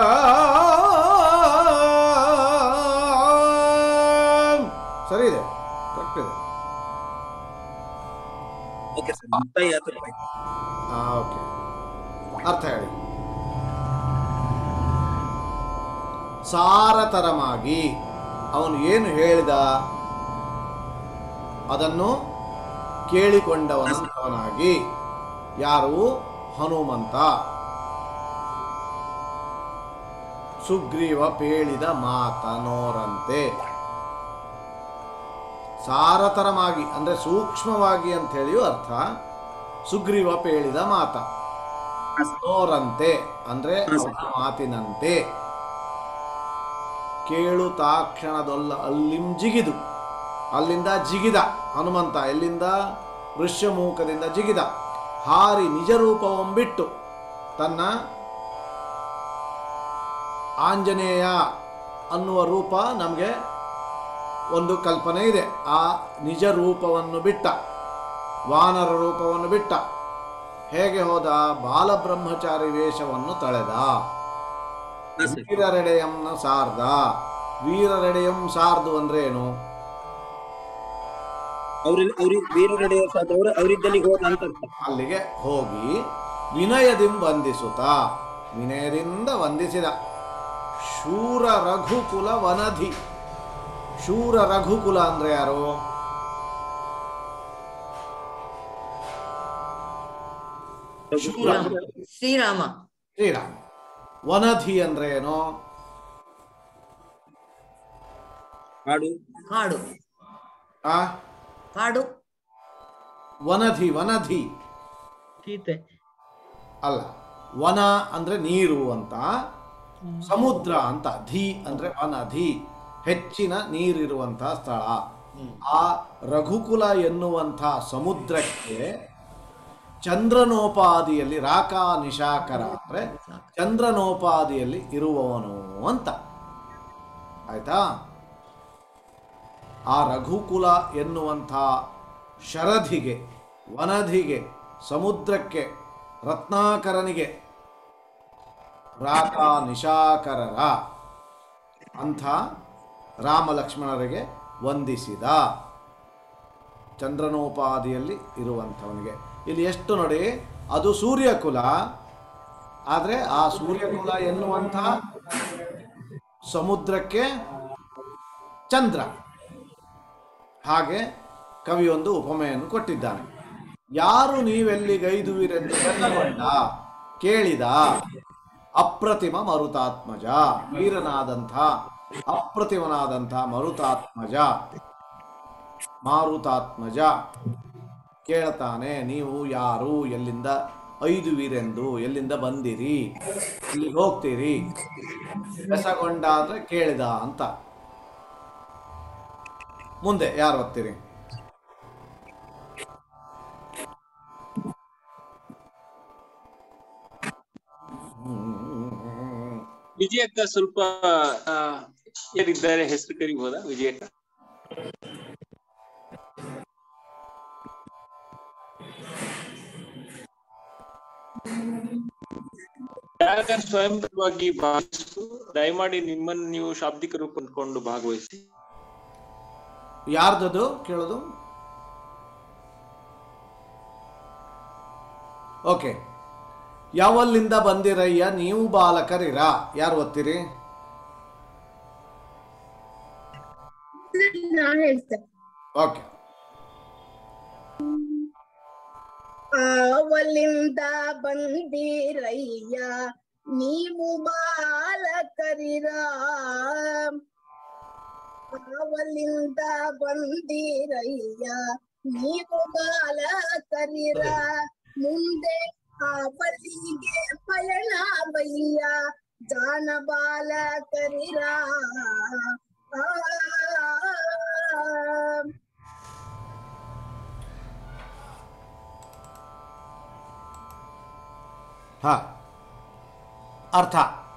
ಸರಿ ಇದೆ ಕರೆಕ್ಟ್ ಇದೆ ಓಕೆ ಸರ್ ಮುಕ್ತಾಯ ತಪ್ಪಾಯ್ತು ಹಾ ಓಕೆ ಅರ್ಥ ಹೇಳಿ ಸಾರತರಮಾಗಿ ಅವನು ಏನು ಹೇಳಿದ ಅದನ್ನು ಕೇಳಿಕೊಂಡವನಂತವನಾಗಿ ಯಾರು ಹನುಮಂತ ಸುಗ್ರೀವ ಪೇಳಿದ ಮಾತನೋರಂತೆ ಸಾರತರಮಾಗಿ ಅಂದ್ರೆ ಸೂಕ್ಷ್ಮವಾಗಿ ಅಂತ ಹೇಳಿಯೂ ಅರ್ಥ ಸುಗ್ರೀವ ಪೇಳಿದ ಮಾತ ನೋರಂತೆ ಅಂದ್ರೆ ಅವನ ಮಾತಿನಂತೆ ಕೇಳು ತಾಕ್ಷಣದೊಲ್ಲ ಅಲ್ಲಿಂ ಜಿಗಿದು ಅಲ್ಲಿಂದ ಜಿಗಿದ ಹನುಮಂತ ಎಲ್ಲಿಂದ ಋಷ್ಯಮೂಕದಿಂದ ಜಿಗಿದ ಹಾರಿ ನಿಜ ರೂಪವಂ ಬಿಟ್ಟು ತನ್ನ ಆಂಜನೇಯ ಅನ್ನುವ ರೂಪ ನಮಗೆ ಒಂದು ಕಲ್ಪನೆ ಇದೆ ಆ ನಿಜ ರೂಪವನ್ನು ಬಿಟ್ಟ ವಾನರ ರೂಪವನ್ನು ಬಿಟ್ಟ ಹೇಗೆ ಹೋದ ಬಾಲಬ್ರಹ್ಮಚಾರಿ ವೇಷವನ್ನು ತಳೆದ ವೀರರೆಡೆಯಂನ ಸಾರ್ದ ವೀರರೆಡೆಯಂ ಸಾರ್ದು ಅಂದ್ರೆ ಏನು ಅವ್ರಲ್ಲಿ ಅವ್ರಿಗೆ ಬೇರೆ ಕಡೆ ಅವ್ರ ಅವರಿದ್ದಲ್ಲಿ ಹೋದ ಅಂತ ಅರ್ಥ. ಅಲ್ಲಿಗೆ ಹೋಗಿ ವಿನಯದಿಂ ವಂದಿಸುತ್ತ ವಿನಯದಿಂದ ವಂದಿಸಿದ ಶೂರ ರಘುಕುಲ ವನಧಿ ಶೂರ ರಘುಕುಲ ಅಂದ್ರೆ ಯಾರು ಶೂರ ಶ್ರೀರಾಮ ಶ್ರೀರಾಮ ವನಧಿ ಅಂದ್ರೆ ಏನು ಕಾಡು ಕಾಡು ಆ ಕಾಡು ವನಧಿ ವನಧಿ ಗೀತೆ ಅಲ್ಲ ವನ ಅಂದ್ರೆ ನೀರು ಅಂತ ಸಮುದ್ರ ಅಂತ ಧಿ ಅಂದ್ರೆ ವನಧಿ ಹೆಚ್ಚಿನ ನೀರಿರುವಂತಹ ಸ್ಥಳ ಆ ರಘುಕುಲ ಎನ್ನುವಂಥ ಸಮುದ್ರಕ್ಕೆ ಚಂದ್ರನೋಪಾದಿಯಲ್ಲಿ ರಾಕ ನಿಶಾಕರ ಅಂದ್ರೆ ಚಂದ್ರನೋಪಾದಿಯಲ್ಲಿ ಇರುವವನು ಅಂತ ಆಯ್ತಾ ಆ ರಘುಕುಲ ಎನ್ನುವಂಥ ಶರಧಿಗೆ ವನಧಿಗೆ ಸಮುದ್ರಕ್ಕೆ ರತ್ನಾಕರನಿಗೆ ರಾಕ ನಿಶಾಕರರ ಅಂಥ ರಾಮ ಲಕ್ಷ್ಮಣರಿಗೆ ವಂದಿಸಿದ ಚಂದ್ರನೋಪಾದಿಯಲ್ಲಿ ಇರುವಂಥವನಿಗೆ ಇಲ್ಲಿ ಎಷ್ಟು ನೋಡಿ ಅದು ಸೂರ್ಯಕುಲ ಆದರೆ ಆ ಸೂರ್ಯಕುಲ ಎನ್ನುವಂಥ ಸಮುದ್ರಕ್ಕೆ ಚಂದ್ರ ಹಾಗೆ ಕವಿಯೊಂದು ಉಪಮೆಯನ್ನು ಕೊಟ್ಟಿದ್ದಾನೆ ಯಾರು ನೀವೆಲ್ಲಿಗೈದುವಿರೆಂದು ಬೆನ್ನಗೊಂಡ ಕೇಳಿದ ಅಪ್ರತಿಮ ಮರುತಾತ್ಮಜ ವೀರನಾದಂಥ ಅಪ್ರತಿಮನಾದಂಥ ಮರುತಾತ್ಮಜ ಮಾರುತಾತ್ಮಜ ಕೇಳ್ತಾನೆ ನೀವು ಯಾರು ಎಲ್ಲಿಂದ ಐದುವಿರೆಂದು ಎಲ್ಲಿಂದ ಬಂದಿರಿ ಇಲ್ಲಿಗೆ ಹೋಗ್ತೀರಿ ಬೆಸಗೊಂಡ ಅಂದ್ರೆ ಕೇಳಿದ ಅಂತ ಮುಂದೆ ಯಾರು ಓದ್ತೀರಿ ವಿಜಯಕ್ಕ ಸ್ವಲ್ಪ ಆ, ಯಾರಿದ್ದಾರೆ ಹೆಸರು ಕರಿಬಹುದಾ ವಿಜಯಕ್ಕ ಯಾರ ಸ್ವಯಂವಾಗಿ ಭಾವಿಸು ದಯಮಾಡಿ ನಿಮ್ಮನ್ನು ನೀವು ಶಾಬ್ದಿಕ ರೂಪ ಅಂದ್ಕೊಂಡು ಭಾಗವಹಿಸಿ ಯಾರ್ದದು ಕೇಳೋದು ಓಕೆ ಯಾವಲ್ಲಿಂದ ಬಂದಿರಯ್ಯ ನೀವು ಬಾಲಕರಿರ ಯಾರು ಓದ್ತೀರಿ ನಾ ಹೇಳ್ತೇನೆ ಓಕೆ ಆವಲಿಂದ ಬಂದಿರಯ್ಯ ನೀವು ಬಾಲಕರಿರ ಆವಲಿಂದ ಬಂದಿರಯ್ಯ ನೀವು ಬಾಲಕರಿರ ಮುಂದೆ ಆವಲಿಗೆ ಪಯಣ ಬಯ್ಯ ಜಾನ ಬಾಲಕರಿರ ಆ ಹಾ ಅರ್ಥ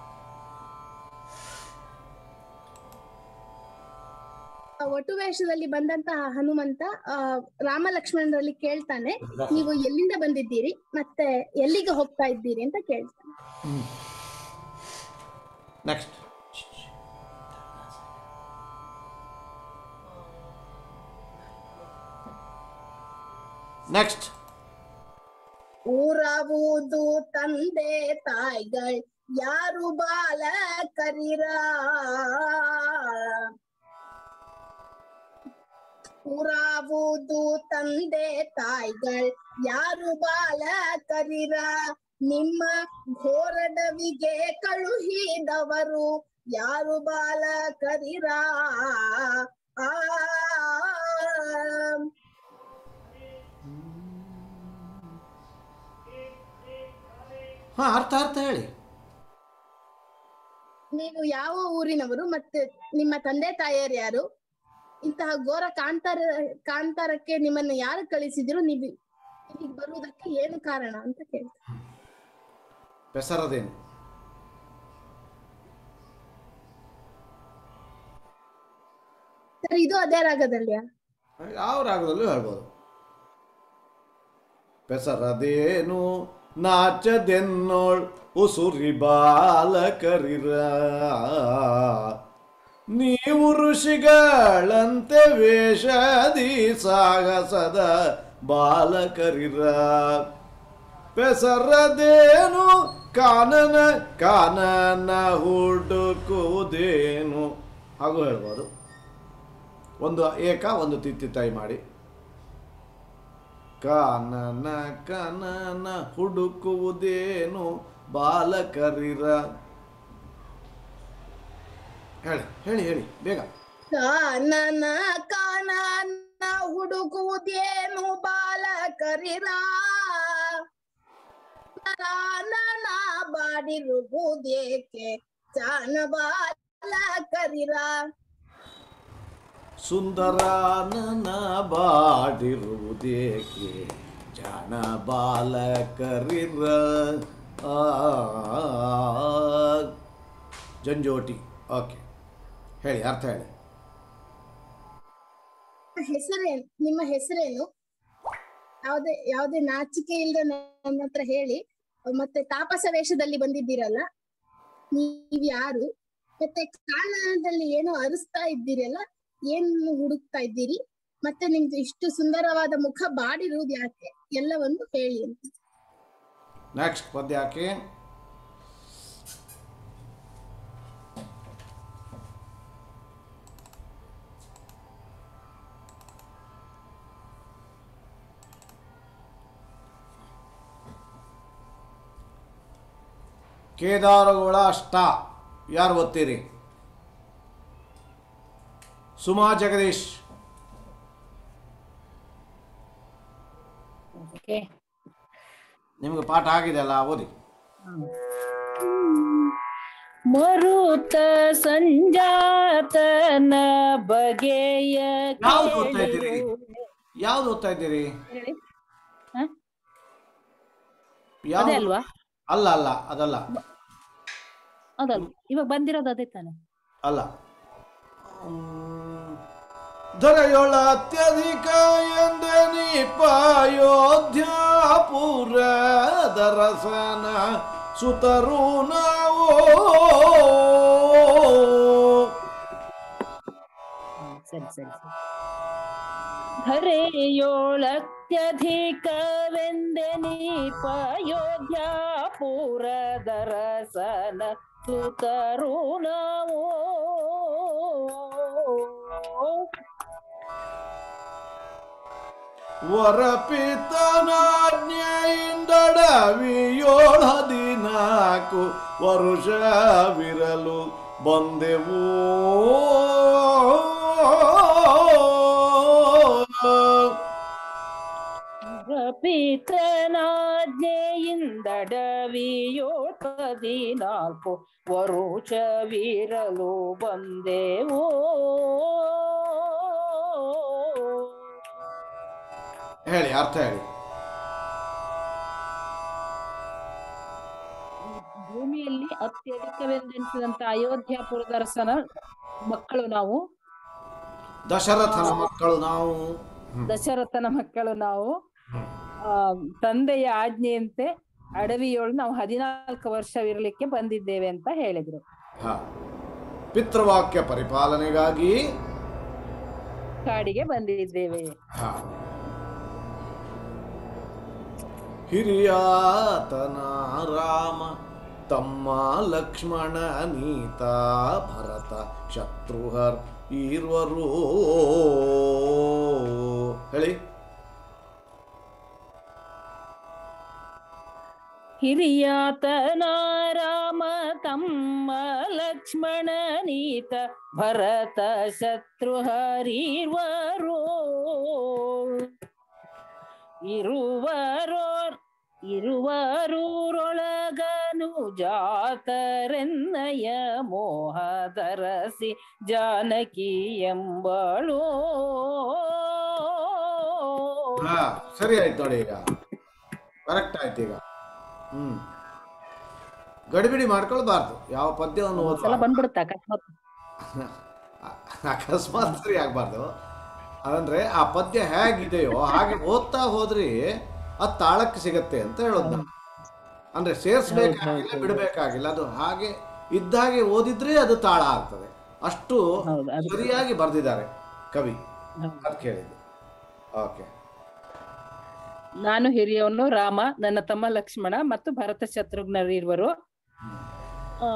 ಒಟ್ಟು ವೇಷದಲ್ಲಿ ಬಂದಂತಹ ಹನುಮಂತ ಆ, ರಾಮ ಲಕ್ಷ್ಮಣರಲ್ಲಿ ಕೇಳ್ತಾನೆ ನೀವು ಎಲ್ಲಿಂದ ಬಂದಿದ್ದೀರಿ ಮತ್ತೆ ಎಲ್ಲಿಗೆ ಹೋಗ್ತಾ ಇದ್ದೀರಿ ಅಂತ ಕೇಳ್ತಾನೆ ನೆಕ್ಸ್ಟ್ ನೆಕ್ಸ್ಟ್ ಊರವುದು ತಂದೆ ತಾಯಿಗಳ್ ಯಾರು ಬಾಲ ಕರಿರ ಊರಾವುದು ತಂದೆ ತಾಯಿಗಳ್ ಯಾರು ಬಾಲ ಕರಿರ ನಿಮ್ಮ ಘೋರಡವಿಗೆ ಕಳುಹಿದವರು ಯಾರು ಬಾಲ ಕರಿರ ಆ ಹಾ ಅರ್ಥ ಅರ್ಥ ಹೇಳಿ ನೀವು ಯಾವ ಊರಿನವರು ಮತ್ತೆ ನಿಮ್ಮ ತಂದೆ ತಾಯಿಯರು ಯಾರು ಇಂತಹ ಘೋರ ಕಾಂತಾರ ಕಾಂತಾರಕ್ಕೆ ನಿಮ್ಮನ್ನು ಯಾರು ಕಳಿಸಿದ್ರು ನೀವು ಇಲ್ಲಿಗೆ ಬರುವುದಕ್ಕೆ ಏನು ಕಾರಣ ಅಂತ ಕೇಳ್ತಾರೆ ಬೆಸರದೇನು ಸರ್ ಇದು ಅದೇ ರಾಗದಲ್ಲಿಯಾ ಯಾವ ರಾಗದಲ್ಲೂ ಹೇಳ್ಬೋದು ಬೆಸರದೇನು ನಾಚದೆನ್ನೋಳ್ ಉಸುರಿ ಬಾಲಕರಿರ ನೀವು ಋಷಿಗಳಂತೆ ವೇಷದಿ ಸಾಹಸದ ಬಾಲಕರಿರ ಬೆಸರದೇನು ಕಾನನ ಕಾನನ ಹುಡುಕುವುದೇನು ಹಾಗೂ ಹೇಳ್ಬೋದು ಒಂದು ಏಕ ಒಂದು ತಿತ್ತಿತ್ತಾಯಿ ಮಾಡಿ ಕಾನನ ಕನನ ಹುಡುಕುವುದೇನು ಬಾಲಕರಿರ ಹೇಳಿ ಹೇಳಿ ಹೇಳಿ ಬೇಗ ಕಾನನ ಕಾನನ ಹುಡುಕುವುದೇನು ಬಾಲಕರಿರ ಕಾನನ ಬಾಡಿರುವುದೇಕೆ ಜಾನ ಬಾಲಕರಿರ ಸುಂದರಾನನ ಬಾಡಿರುವುದೇಕೆ ಜಾಣ ಬಾಲಕರಿರ ಆ, ಜಂಜೋಟಿ ಓಕೆ ಹೇಳಿ ಅರ್ಥ ಹೇಳಿ ಹೆಸರೇನು ನಿಮ್ಮ ಹೆಸರೇನು ಯಾವ್ದೇ ಯಾವ್ದೇ ನಾಚಿಕೆ ಇಲ್ಲದೆ ನನ್ನ ಹತ್ರ ಹೇಳಿ ಮತ್ತೆ ತಾಪಸ ವೇಷದಲ್ಲಿ ಬಂದಿದ್ದೀರಲ್ಲ ನೀವ್ ಯಾರು ಮತ್ತೆ ಕಾನನದಲ್ಲಿ ಏನೋ ಅರಿಸ್ತಾ ಇದ್ದೀರಲ್ಲ ಏನ್ ಹುಡುಕ್ತಾ ಇದ್ದೀರಿ ಮತ್ತೆ ನಿಮ್ದು ಇಷ್ಟು ಸುಂದರವಾದ ಮುಖ ಬಾಡಿರುವುದು ಯಾಕೆ ಎಲ್ಲವನ್ನು ಹೇಳಿ ಅಂತ ನೆಕ್ಸ್ಟ್ ಪದ್ಯ ಹಾಕಿ ಕೇದಾರಗೋಳ ಅಷ್ಟ ಯಾರು ಓದ್ತೀರಿ ಸುಮಾ ಜಗದೀಶ್ ನಿಮ್ಗೆ ಪಾಠ ಆಗಿದೆ ಅಲ್ಲ ಓದಿ ಮರುತ ಸಂಜಾತನ ಬಗೆಯ ಯಾವ್ದು ಓದ್ತಾ ಇದ್ದೀರಿ ಯಾವ್ದು ಓದ್ತಾ ಇದ್ದೀರಿ ಹೇಳಿ. ಹ? ಯಾವ್ದು? ಅದೇ ಅಲ್ವಾ ಅಲ್ಲ ಅಲ್ಲ ಅದಲ್ಲ ಅದಲ್ವಾ ಇವಾಗ ಬಂದಿರೋದು ಅದೇ ತಾನೆ ಅಲ್ಲ ಹ್ಮ್. ಧರೆಯೊಳ ಅತ್ಯಧಿಕ ಎಂದೆನಿಪಾಯೋಧ್ಯಾಪುರ ದರಸನ ಸುತರು ನಾವು ಸರಿ ಸರಿ ಸರಿ ಧರೆಯೋಳತ್ಯಧಿಕವೆಂದೆ ನೀಪಯೋಧ್ಯ ಪುರದರಸನ ಸುತರು ನಾವು ವರಪಿತನಾಜ್ಞೆಯಿಂದಡವಿಯೋಳ ಹದಿನಾಲ್ಕು ವರುಷವಿರಲು ಬಂದೆವು ಪೀತನಾಜ್ಞೆಯಿಂದಡವಿಯೋಳ ಹದಿನಾಲ್ಕು ವರುಷವಿರಲು ಬಂದೆವು ಹೇಳಿ ಅರ್ಥ ಹೇಳಿ ಭೂಮಿಯಲ್ಲಿ ಅತ್ಯಧಿಕವೆಂದೆನಿಸಿದಂತ ಅಯೋಧ್ಯಾಪುರದ ಅರಸನ ಮಕ್ಕಳು ನಾವು ದಶರಥನ ಮಕ್ಕಳು ನಾವು ದಶರಥನ ಮಕ್ಕಳು ನಾವು ಆ ತಂದೆಯ ಆಜ್ಞೆಯಂತೆ ಅಡವಿಯೊಳು ನಾವು ಹದಿನಾಲ್ಕು ವರ್ಷವಿರಲಿಕ್ಕೆ ಬಂದಿದ್ದೇವೆ ಅಂತ ಹೇಳಿದ್ರು ಹ. ಪಿತೃವಾಕ್ಯ ಪರಿಪಾಲನೆಗಾಗಿ ಕಾಡಿಗೆ ಬಂದಿದ್ದೇವೆ ಹ. ಹಿರಿಯಾತನ ರಾಮ ತಮ್ಮ ಲಕ್ಷ್ಮಣ ನೀತ ಭರತ ಶತ್ರುಹರ್ ಈರ್ವರು ಹೇಳಿ ಹಿರಿಯಾತನ ರಾಮ ತಮ್ಮ ಲಕ್ಷ್ಮಣ ನೀತ ಭರತ ಶತ್ರು ಹರಿವರು ಇರುವರೋ ಇರುವರೂರೊಳಗನು ಜಾತರೆನ್ನಯ ಮೋಹದರಸಿ ಜಾನಕಿ ಎಂಬಳು ಹಾ ಸರಿ ಆಯ್ತು ನೋಡಿ ಈಗ ಕರೆಕ್ಟ್ ಆಯ್ತು ಈಗ ಹ್ಮ್ ಗಡಿಬಿಡಿ ಮಾಡ್ಕೊಳ್ಬಾರ್ದು ಯಾವ ಪದ್ಯವನ್ನು ಸಲ ಓದುವಾಗ ಬಂದ್ಬಿಡುತ್ತೆ ಅಕಸ್ಮಾತ್ ಅಕಸ್ಮಾತ್ ಸರಿ ಆಗ್ಬಾರ್ದು ಅದಂದ್ರೆ ಆ ಪದ್ಯ ಹೇಗಿದೆಯೋ ಹಾಗೆ ಓದ್ತಾ ಹೋದ್ರಿ ಅದು ತಾಳಕ್ಕೆ ಸಿಗತ್ತೆ ಅಂತ ಹೇಳೋದು ನಾನು. ಅಂದ್ರೆ ಸೇರಿಸ್ಬೇಕಾಗಿಲ್ಲ ಬಿಡಬೇಕಾಗಿಲ್ಲ ಅದು ಹಾಗೆ ಇದ್ದಾಗೆ ಓದಿದ್ರೆ ಅದು ತಾಳ ಆಗ್ತದೆ ಅಷ್ಟು ಹೌದು ಅದು ಸರಿಯಾಗಿ ಬರೆದಿದ್ದಾರೆ ಕವಿ ಹೌದು. ಅದು ಕೇಳಿದ್ದು ಓಕೆ ನಾನು ಹಿರಿಯವನು ರಾಮ ನನ್ನ ತಮ್ಮ ಲಕ್ಷ್ಮಣ ಮತ್ತು ಭರತ ಶತ್ರುಘ್ನರಿರುವರು ಆ,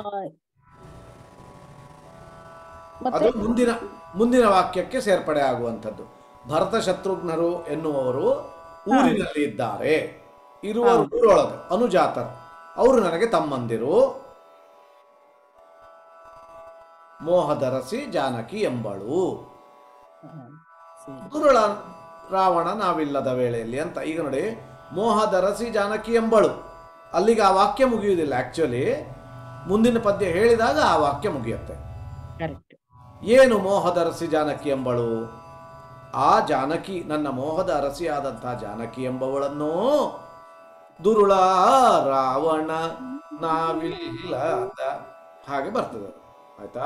ಮತ್ತೆ ಅದು ಮುಂದಿನ ಮುಂದಿನ ವಾಕ್ಯಕ್ಕೆ ಸೇರ್ಪಡೆ ಆಗುವಂಥದ್ದು ಭರತ ಶತ್ರುಘ್ನರು ಎನ್ನುವವರು ಊರಿನಲ್ಲಿ ಇದ್ದಾರೆ ಇರುವರು ಊರೊಳಗೆ ಅನುಜಾತರು ಅವರು ನನಗೆ ತಮ್ಮಂದಿರು ಮೋಹದರಸಿ ಜಾನಕಿ ಎಂಬಳು ದುರುಳ ರಾವಣ ನಾವಿಲ್ಲದ ವೇಳೆಯಲ್ಲಿ ಅಂತ ಈಗ ನೋಡಿ ಮೋಹದರಸಿ ಜಾನಕಿ ಎಂಬಳು ಅಲ್ಲಿಗೆ ಆ ವಾಕ್ಯ ಮುಗಿಯುವುದಿಲ್ಲ ಆಕ್ಚುಲಿ ಮುಂದಿನ ಪದ್ಯ ಹೇಳಿದಾಗ ಆ ವಾಕ್ಯ ಮುಗಿಯುತ್ತೆ ಕರೆಕ್ಟ್ ಏನು ಮೋಹದ ಅರಸಿ ಜಾನಕಿ ಎಂಬಳು ಆ ಜಾನಕಿ ನನ್ನ ಮೋಹದ ಅರಸಿಯಾದಂತಹ ಜಾನಕಿ ಎಂಬವಳನ್ನು ದುರುಳ ರಾವಣ ನಾವಿಲ್ಲದ ಹಾಗೆ ಬರ್ತದೆ ಆಯ್ತಾ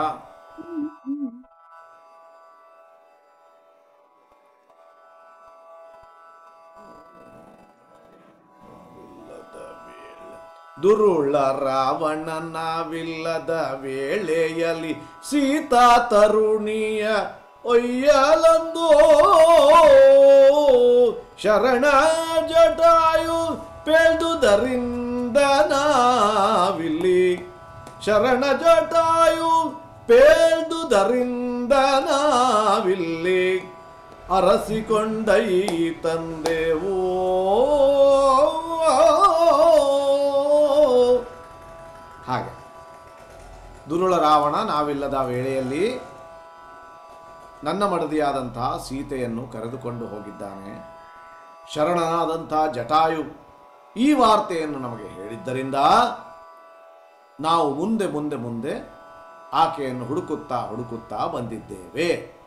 ದುರುಳ ರಾವಣ ನಾವಿಲ್ಲದ ವೇಳೆಯಲ್ಲಿ ಸೀತಾ ತರುಣಿಯ ಒಯ್ಯಲಂದು ಶರಣ ಜಟಾಯು ಪೇಳ್ದುದರಿಂದ ನಾವಿಲ್ಲಿ ಶರಣ ಜಟಾಯು ಪೇಳ್ದುದರಿಂದ ನಾವಿಲ್ಲಿ ಅರಸಿಕೊಂಡೈ ತಂದೆವೋ ಹಾಗೆ ದುರುಳ ರಾವಣ ನಾವಿಲ್ಲದ ವೇಳೆಯಲ್ಲಿ ನನ್ನ ಮಡದಿಯಾದಂತಹ ಸೀತೆಯನ್ನು ಕರೆದುಕೊಂಡು ಹೋಗಿದ್ದಾನೆ ಶರಣನಾದಂತಹ ಜಟಾಯು ಈ ವಾರ್ತೆಯನ್ನು ನಮಗೆ ಹೇಳಿದ್ದರಿಂದ ನಾವು ಮುಂದೆ ಮುಂದೆ ಮುಂದೆ ಆಕೆಯನ್ನು ಹುಡುಕುತ್ತಾ ಹುಡುಕುತ್ತಾ ಬಂದಿದ್ದೇವೆ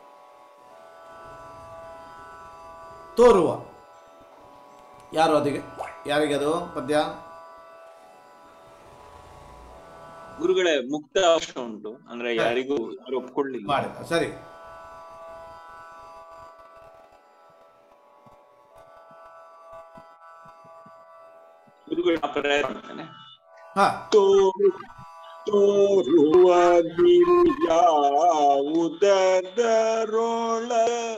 ತೋರುವ ಯಾರು ಅದಿಗೆ ಯಾರಿಗೆ ಅದು ಪದ್ಯ ಗುರುಗಳೇ ಮುಕ್ತ ಅವಕಾಶ ಉಂಟು ಅಂದ್ರೆ ಯಾರಿಗೂ ಯಾರು ಒಪ್ಕೊಳ್ಳಿಲ್ಲ ಮಾಡಿದ ಸರಿ ಗುರುಗಳ ಪ್ರಯತ್ನ ಮಾಡ್ತೇನೆ ಹಾ ತೋರು ತೋರುವ ಗಿರಿಯ ಉದರೊಳ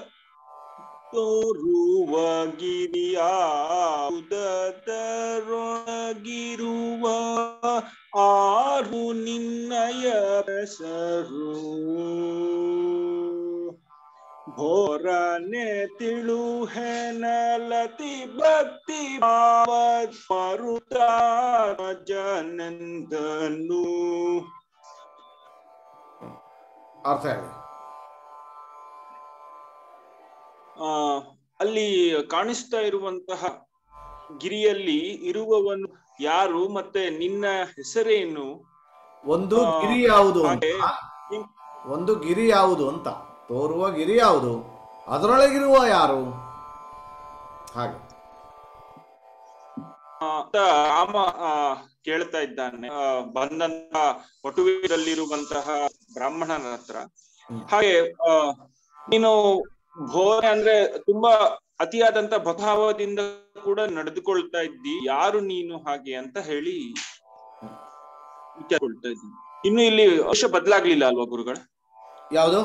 ತೋರುವ ಗಿರಿಯ ಉದರೊಳಗಿರುವ ಆರು ನಿನ್ನಯ ಹೆಸರು ಭೋರನೆ ತಿಳು ಹೆನಲತಿ ಭಕ್ತಿ ಭಾವತ್ ಮರುತ ಜನಂದನು ಅರ್ಥ ಹೇಳಿ ಆ ಅಲ್ಲಿ ಕಾಣಿಸ್ತಾ ಇರುವಂತಹ ಗಿರಿಯಲ್ಲಿ ಇರುವವನು ಯಾರು ಮತ್ತೆ ನಿನ್ನ ಹೆಸರೇನು ಒಂದು ಆ, ಗಿರಿ ಯಾವುದು ಅಂತ ಹಾಗೆ ಒಂದು ಗಿರಿ ಯಾವುದು ಅಂತ ತೋರುವ ಗಿರಿ ಯಾವುದು ಅದರೊಳಗಿರುವ ಯಾರು ಹಾಗೆ ಆ, ಅಂತ ರಾಮ ಆ, ಕೇಳ್ತಾ ಇದ್ದಾನೆ ಆ, ಬಂದಂತ ಒಟುವೆಯಲ್ಲಿರುವಂತಹ ಬ್ರಾಹ್ಮಣನ ಹತ್ರ ಹಾಗೆ ಆ, ನೀನು ಭೋರ ಅಂದ್ರೆ ತುಂಬಾ ಅತಿಯಾದಂತ ಭಕ್ತಿಭಾವದಿಂದ ಕೂಡ ನಡೆದುಕೊಳ್ತಾ ಇದ್ದಿ ಯಾರು ನೀನು ಹಾಗೆ ಅಂತ ಹೇಳಿ ವಿಚಾರಕೊಳ್ತಾ ಇದ್ದೀನಿ ಇನ್ನು ಇಲ್ಲಿ ವರ್ಷ ಬದಲಾಗ್ಲಿಲ್ಲ ಅಲ್ವಾ ಗುರುಗಳ ಯಾವುದು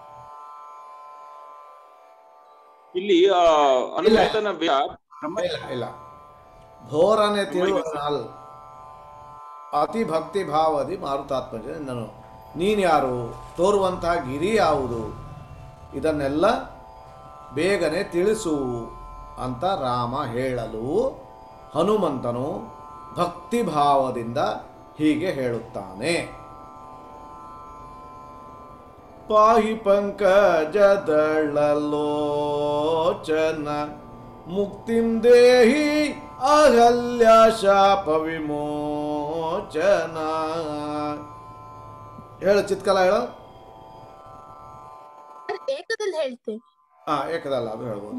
ಇಲ್ಲಿ ಆ ಅನುಮೋದನ ವೇದ ಬ್ರಹ್ಮ- ಇಲ್ಲ ಇಲ್ಲ ಭೋರನೆ ತಿಳುವಲ್ ಅತಿ ಭಕ್ತಿ ಭಾವದಿ ಮಾರುತಾತ್ಮಜ ನಾನು ನೀನು ಯಾರು ತೋರುವಂತಹ ಗಿರಿ ಯಾವುದು ಇದನ್ನೆಲ್ಲ ಬೇಗನೆ ತಿಳಿಸು ಅಂತ ರಾಮ ಹೇಳಲು ಹನುಮಂತನು ಭಕ್ತಿ ಭಾವದಿಂದ ಹೀಗೆ ಹೇಳುತ್ತಾನೆ ಪಾಹಿ ಪಂಕಜದಳಲೋಚನ ಮುಕ್ತಿಂ ದೇಹಿ ಅಹಲ್ಯ ಶಾಪ ವಿಮೋಚನ ಹೇಳು ಚಿತ್ಕಲ ಹೇಳು ಏಕದಲ್ಲಿ ಹೇಳ್ತೇನೆ ಹಾ ಏಕದಲ್ಲ ಅದು ಹೇಳ್ಬೋದು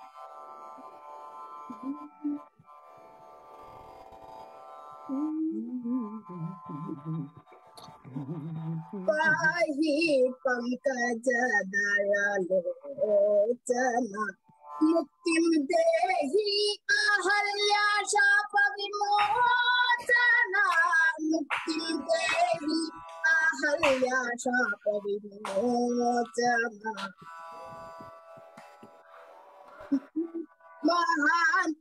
ಪಾಹಿ ಪಂಕಜ ದಯಾಲೋಚನ ಮುಕ್ತಿಂ ದೇಹಿ ಅಹಲ್ಯ ಶಾಪ ವಿಮೋಚನ ಮುಕ್ತಿಂ ದೇಹಿ ಅಹಲ್ಯ ಶಾಪ ವಿಮೋಚನ ಮಹಾನ್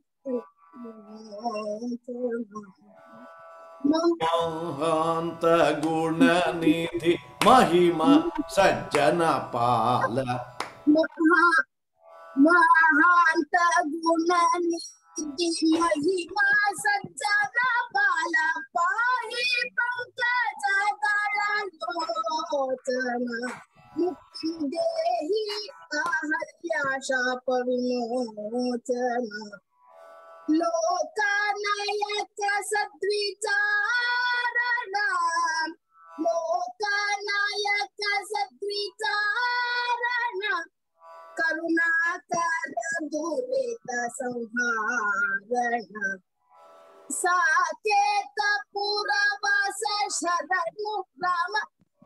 ಮಹಾಂತ ಗುಣ ನಿಧಿ ಮಹಿಮ ಸಜ್ಜನ ಪಾಲ ಮಹಾ ಮಹಾಂತ ಗುಣ ನಿಧಿ ಮಹಿಮಾ ಸಜ್ಜನ ಬಾಲ ಪಾಹಿ ಪಂಕಜ ದಳಲೋಚನ ಮುಕ್ತಿ ದೇಹಿ ಅಹಲ್ಯ ಶಾಪ ವಿಮೋಚನ ಲೋಕನಾಯಕ ಸದ್ವಿಚಾರಣ ಲೋಕನಾಯಕ ಸದ್ವಿಚಾರಣ ಕರುಣಾಕರ ದುರಿತ ಸಂಹಾರಣ ಸಾಕೇತ ಪುರವಾಸ ಶರಣು ರಾಮ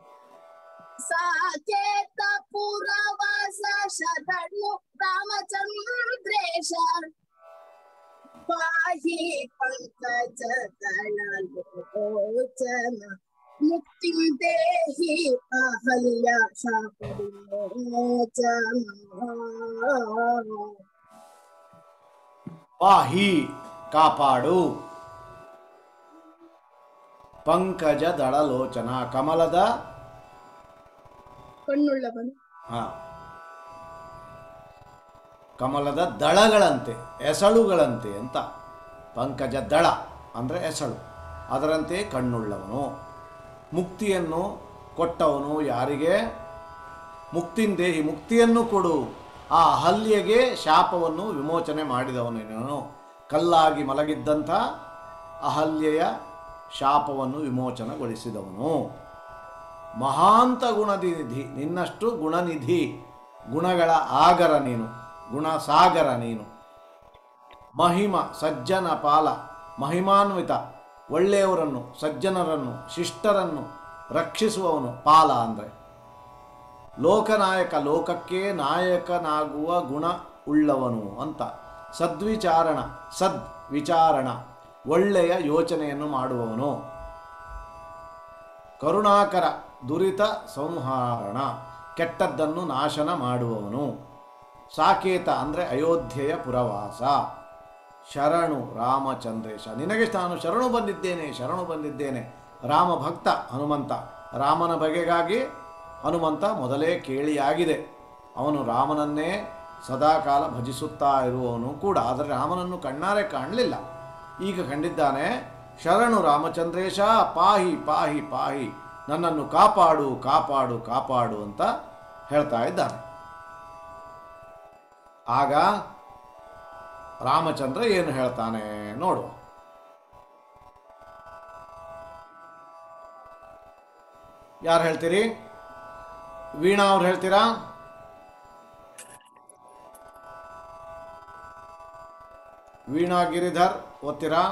ಸಾಕೇತ ಪುರವಾಸ ಶರಣು ರಾಮಚಂದ್ರೇಶ ಪಾಹಿ ಪಂಕಜ ದಳಲೋಚನ ಮುಕ್ತಿ ದೇಹಿ ಅಹಲ್ಯ ಶಾಪ ವಿಮೋಚನ ಪಾಹಿ ಕಾಪಾಡು ಪಂಕಜ ದಳಲೋಚನ ಕಮಲದ ಕಣ್ಣುಳ್ಳವನು ಹಾ ಕಮಲದ ದಳಗಳಂತೆ ಎಸಳುಗಳಂತೆ ಅಂತ ಪಂಕಜ ದಳ ಅಂದರೆ ಎಸಳು ಅದರಂತೆ ಕಣ್ಣುಳ್ಳವನು ಮುಕ್ತಿಯನ್ನು ಕೊಟ್ಟವನು ಯಾರಿಗೆ ಮುಕ್ತಿಂದೇಹಿ ಮುಕ್ತಿಯನ್ನು ಕೊಡು ಆ ಹಲ್ಯೆಗೆ ಶಾಪವನ್ನು ವಿಮೋಚನೆ ಮಾಡಿದವನು ನೀನು ಕಲ್ಲಾಗಿ ಮಲಗಿದ್ದಂಥ ಅಹಲ್ಯೆಯ ಶಾಪವನ್ನು ವಿಮೋಚನೆಗೊಳಿಸಿದವನು ಮಹಾಂತ ಗುಣನಿಧಿ ನಿನ್ನಷ್ಟು ಗುಣನಿಧಿ ಗುಣಗಳ ಆಗರ ನೀನು ಗುಣಸಾಗರ ನೀನು ಮಹಿಮ ಸಜ್ಜನ ಪಾಲ ಮಹಿಮಾನ್ವಿತ ಒಳ್ಳೆಯವರನ್ನು ಸಜ್ಜನರನ್ನು ಶಿಷ್ಟರನ್ನು ರಕ್ಷಿಸುವವನು ಪಾಲ ಅಂದರೆ ಲೋಕನಾಯಕ ಲೋಕಕ್ಕೆ ನಾಯಕನಾಗುವ ಗುಣ ಉಳ್ಳವನು ಅಂತ ಸದ್ವಿಚಾರಣ ಸದ್ ವಿಚಾರಣ ಒಳ್ಳೆಯ ಯೋಚನೆಯನ್ನು ಮಾಡುವವನು ಕರುಣಾಕರ ದುರಿತ ಸಂಹಾರಣ ಕೆಟ್ಟದ್ದನ್ನು ನಾಶನ ಮಾಡುವವನು ಸಾಕೇತ ಅಂದರೆ ಅಯೋಧ್ಯೆಯ ಪುರವಾಸ ಶರಣು ರಾಮಚಂದ್ರೇಶ ನಿನಗೆ ನಾನು ಶರಣು ಬಂದಿದ್ದೇನೆ ಶರಣು ಬಂದಿದ್ದೇನೆ ರಾಮ ಭಕ್ತ ಹನುಮಂತ ರಾಮನ ಬಗೆಗಾಗಿ ಹನುಮಂತ ಮೊದಲೇ ಕೇಳಿಯಾಗಿದೆ ಅವನು ರಾಮನನ್ನೇ ಸದಾಕಾಲ ಭಜಿಸುತ್ತಾ ಇರುವವನು ಕೂಡ ಆದರೆ ರಾಮನನ್ನು ಕಣ್ಣಾರೆ ಕಾಣಲಿಲ್ಲ ಈಗ ಕಂಡಿದ್ದಾನೆ ಶರಣು ರಾಮಚಂದ್ರೇಶ ಪಾಹಿ ಪಾಹಿ ಪಾಹಿ ನನ್ನನ್ನು ಕಾಪಾಡು ಕಾಪಾಡು ಕಾಪಾಡು ಅಂತ ಹೇಳ್ತಾ ಇದ್ದಾನೆ ಆಗ ರಾಮಚಂದ್ರ ಏನು ಹೇಳ್ತಾನೆ ನೋಡುವ ಯಾರು ಹೇಳ್ತೀರಿ ವೀಣಾ ಅವ್ರು ಹೇಳ್ತೀರಾ ವೀಣಾ ಗಿರಿಧರ್ ಓದ್ತೀರಾ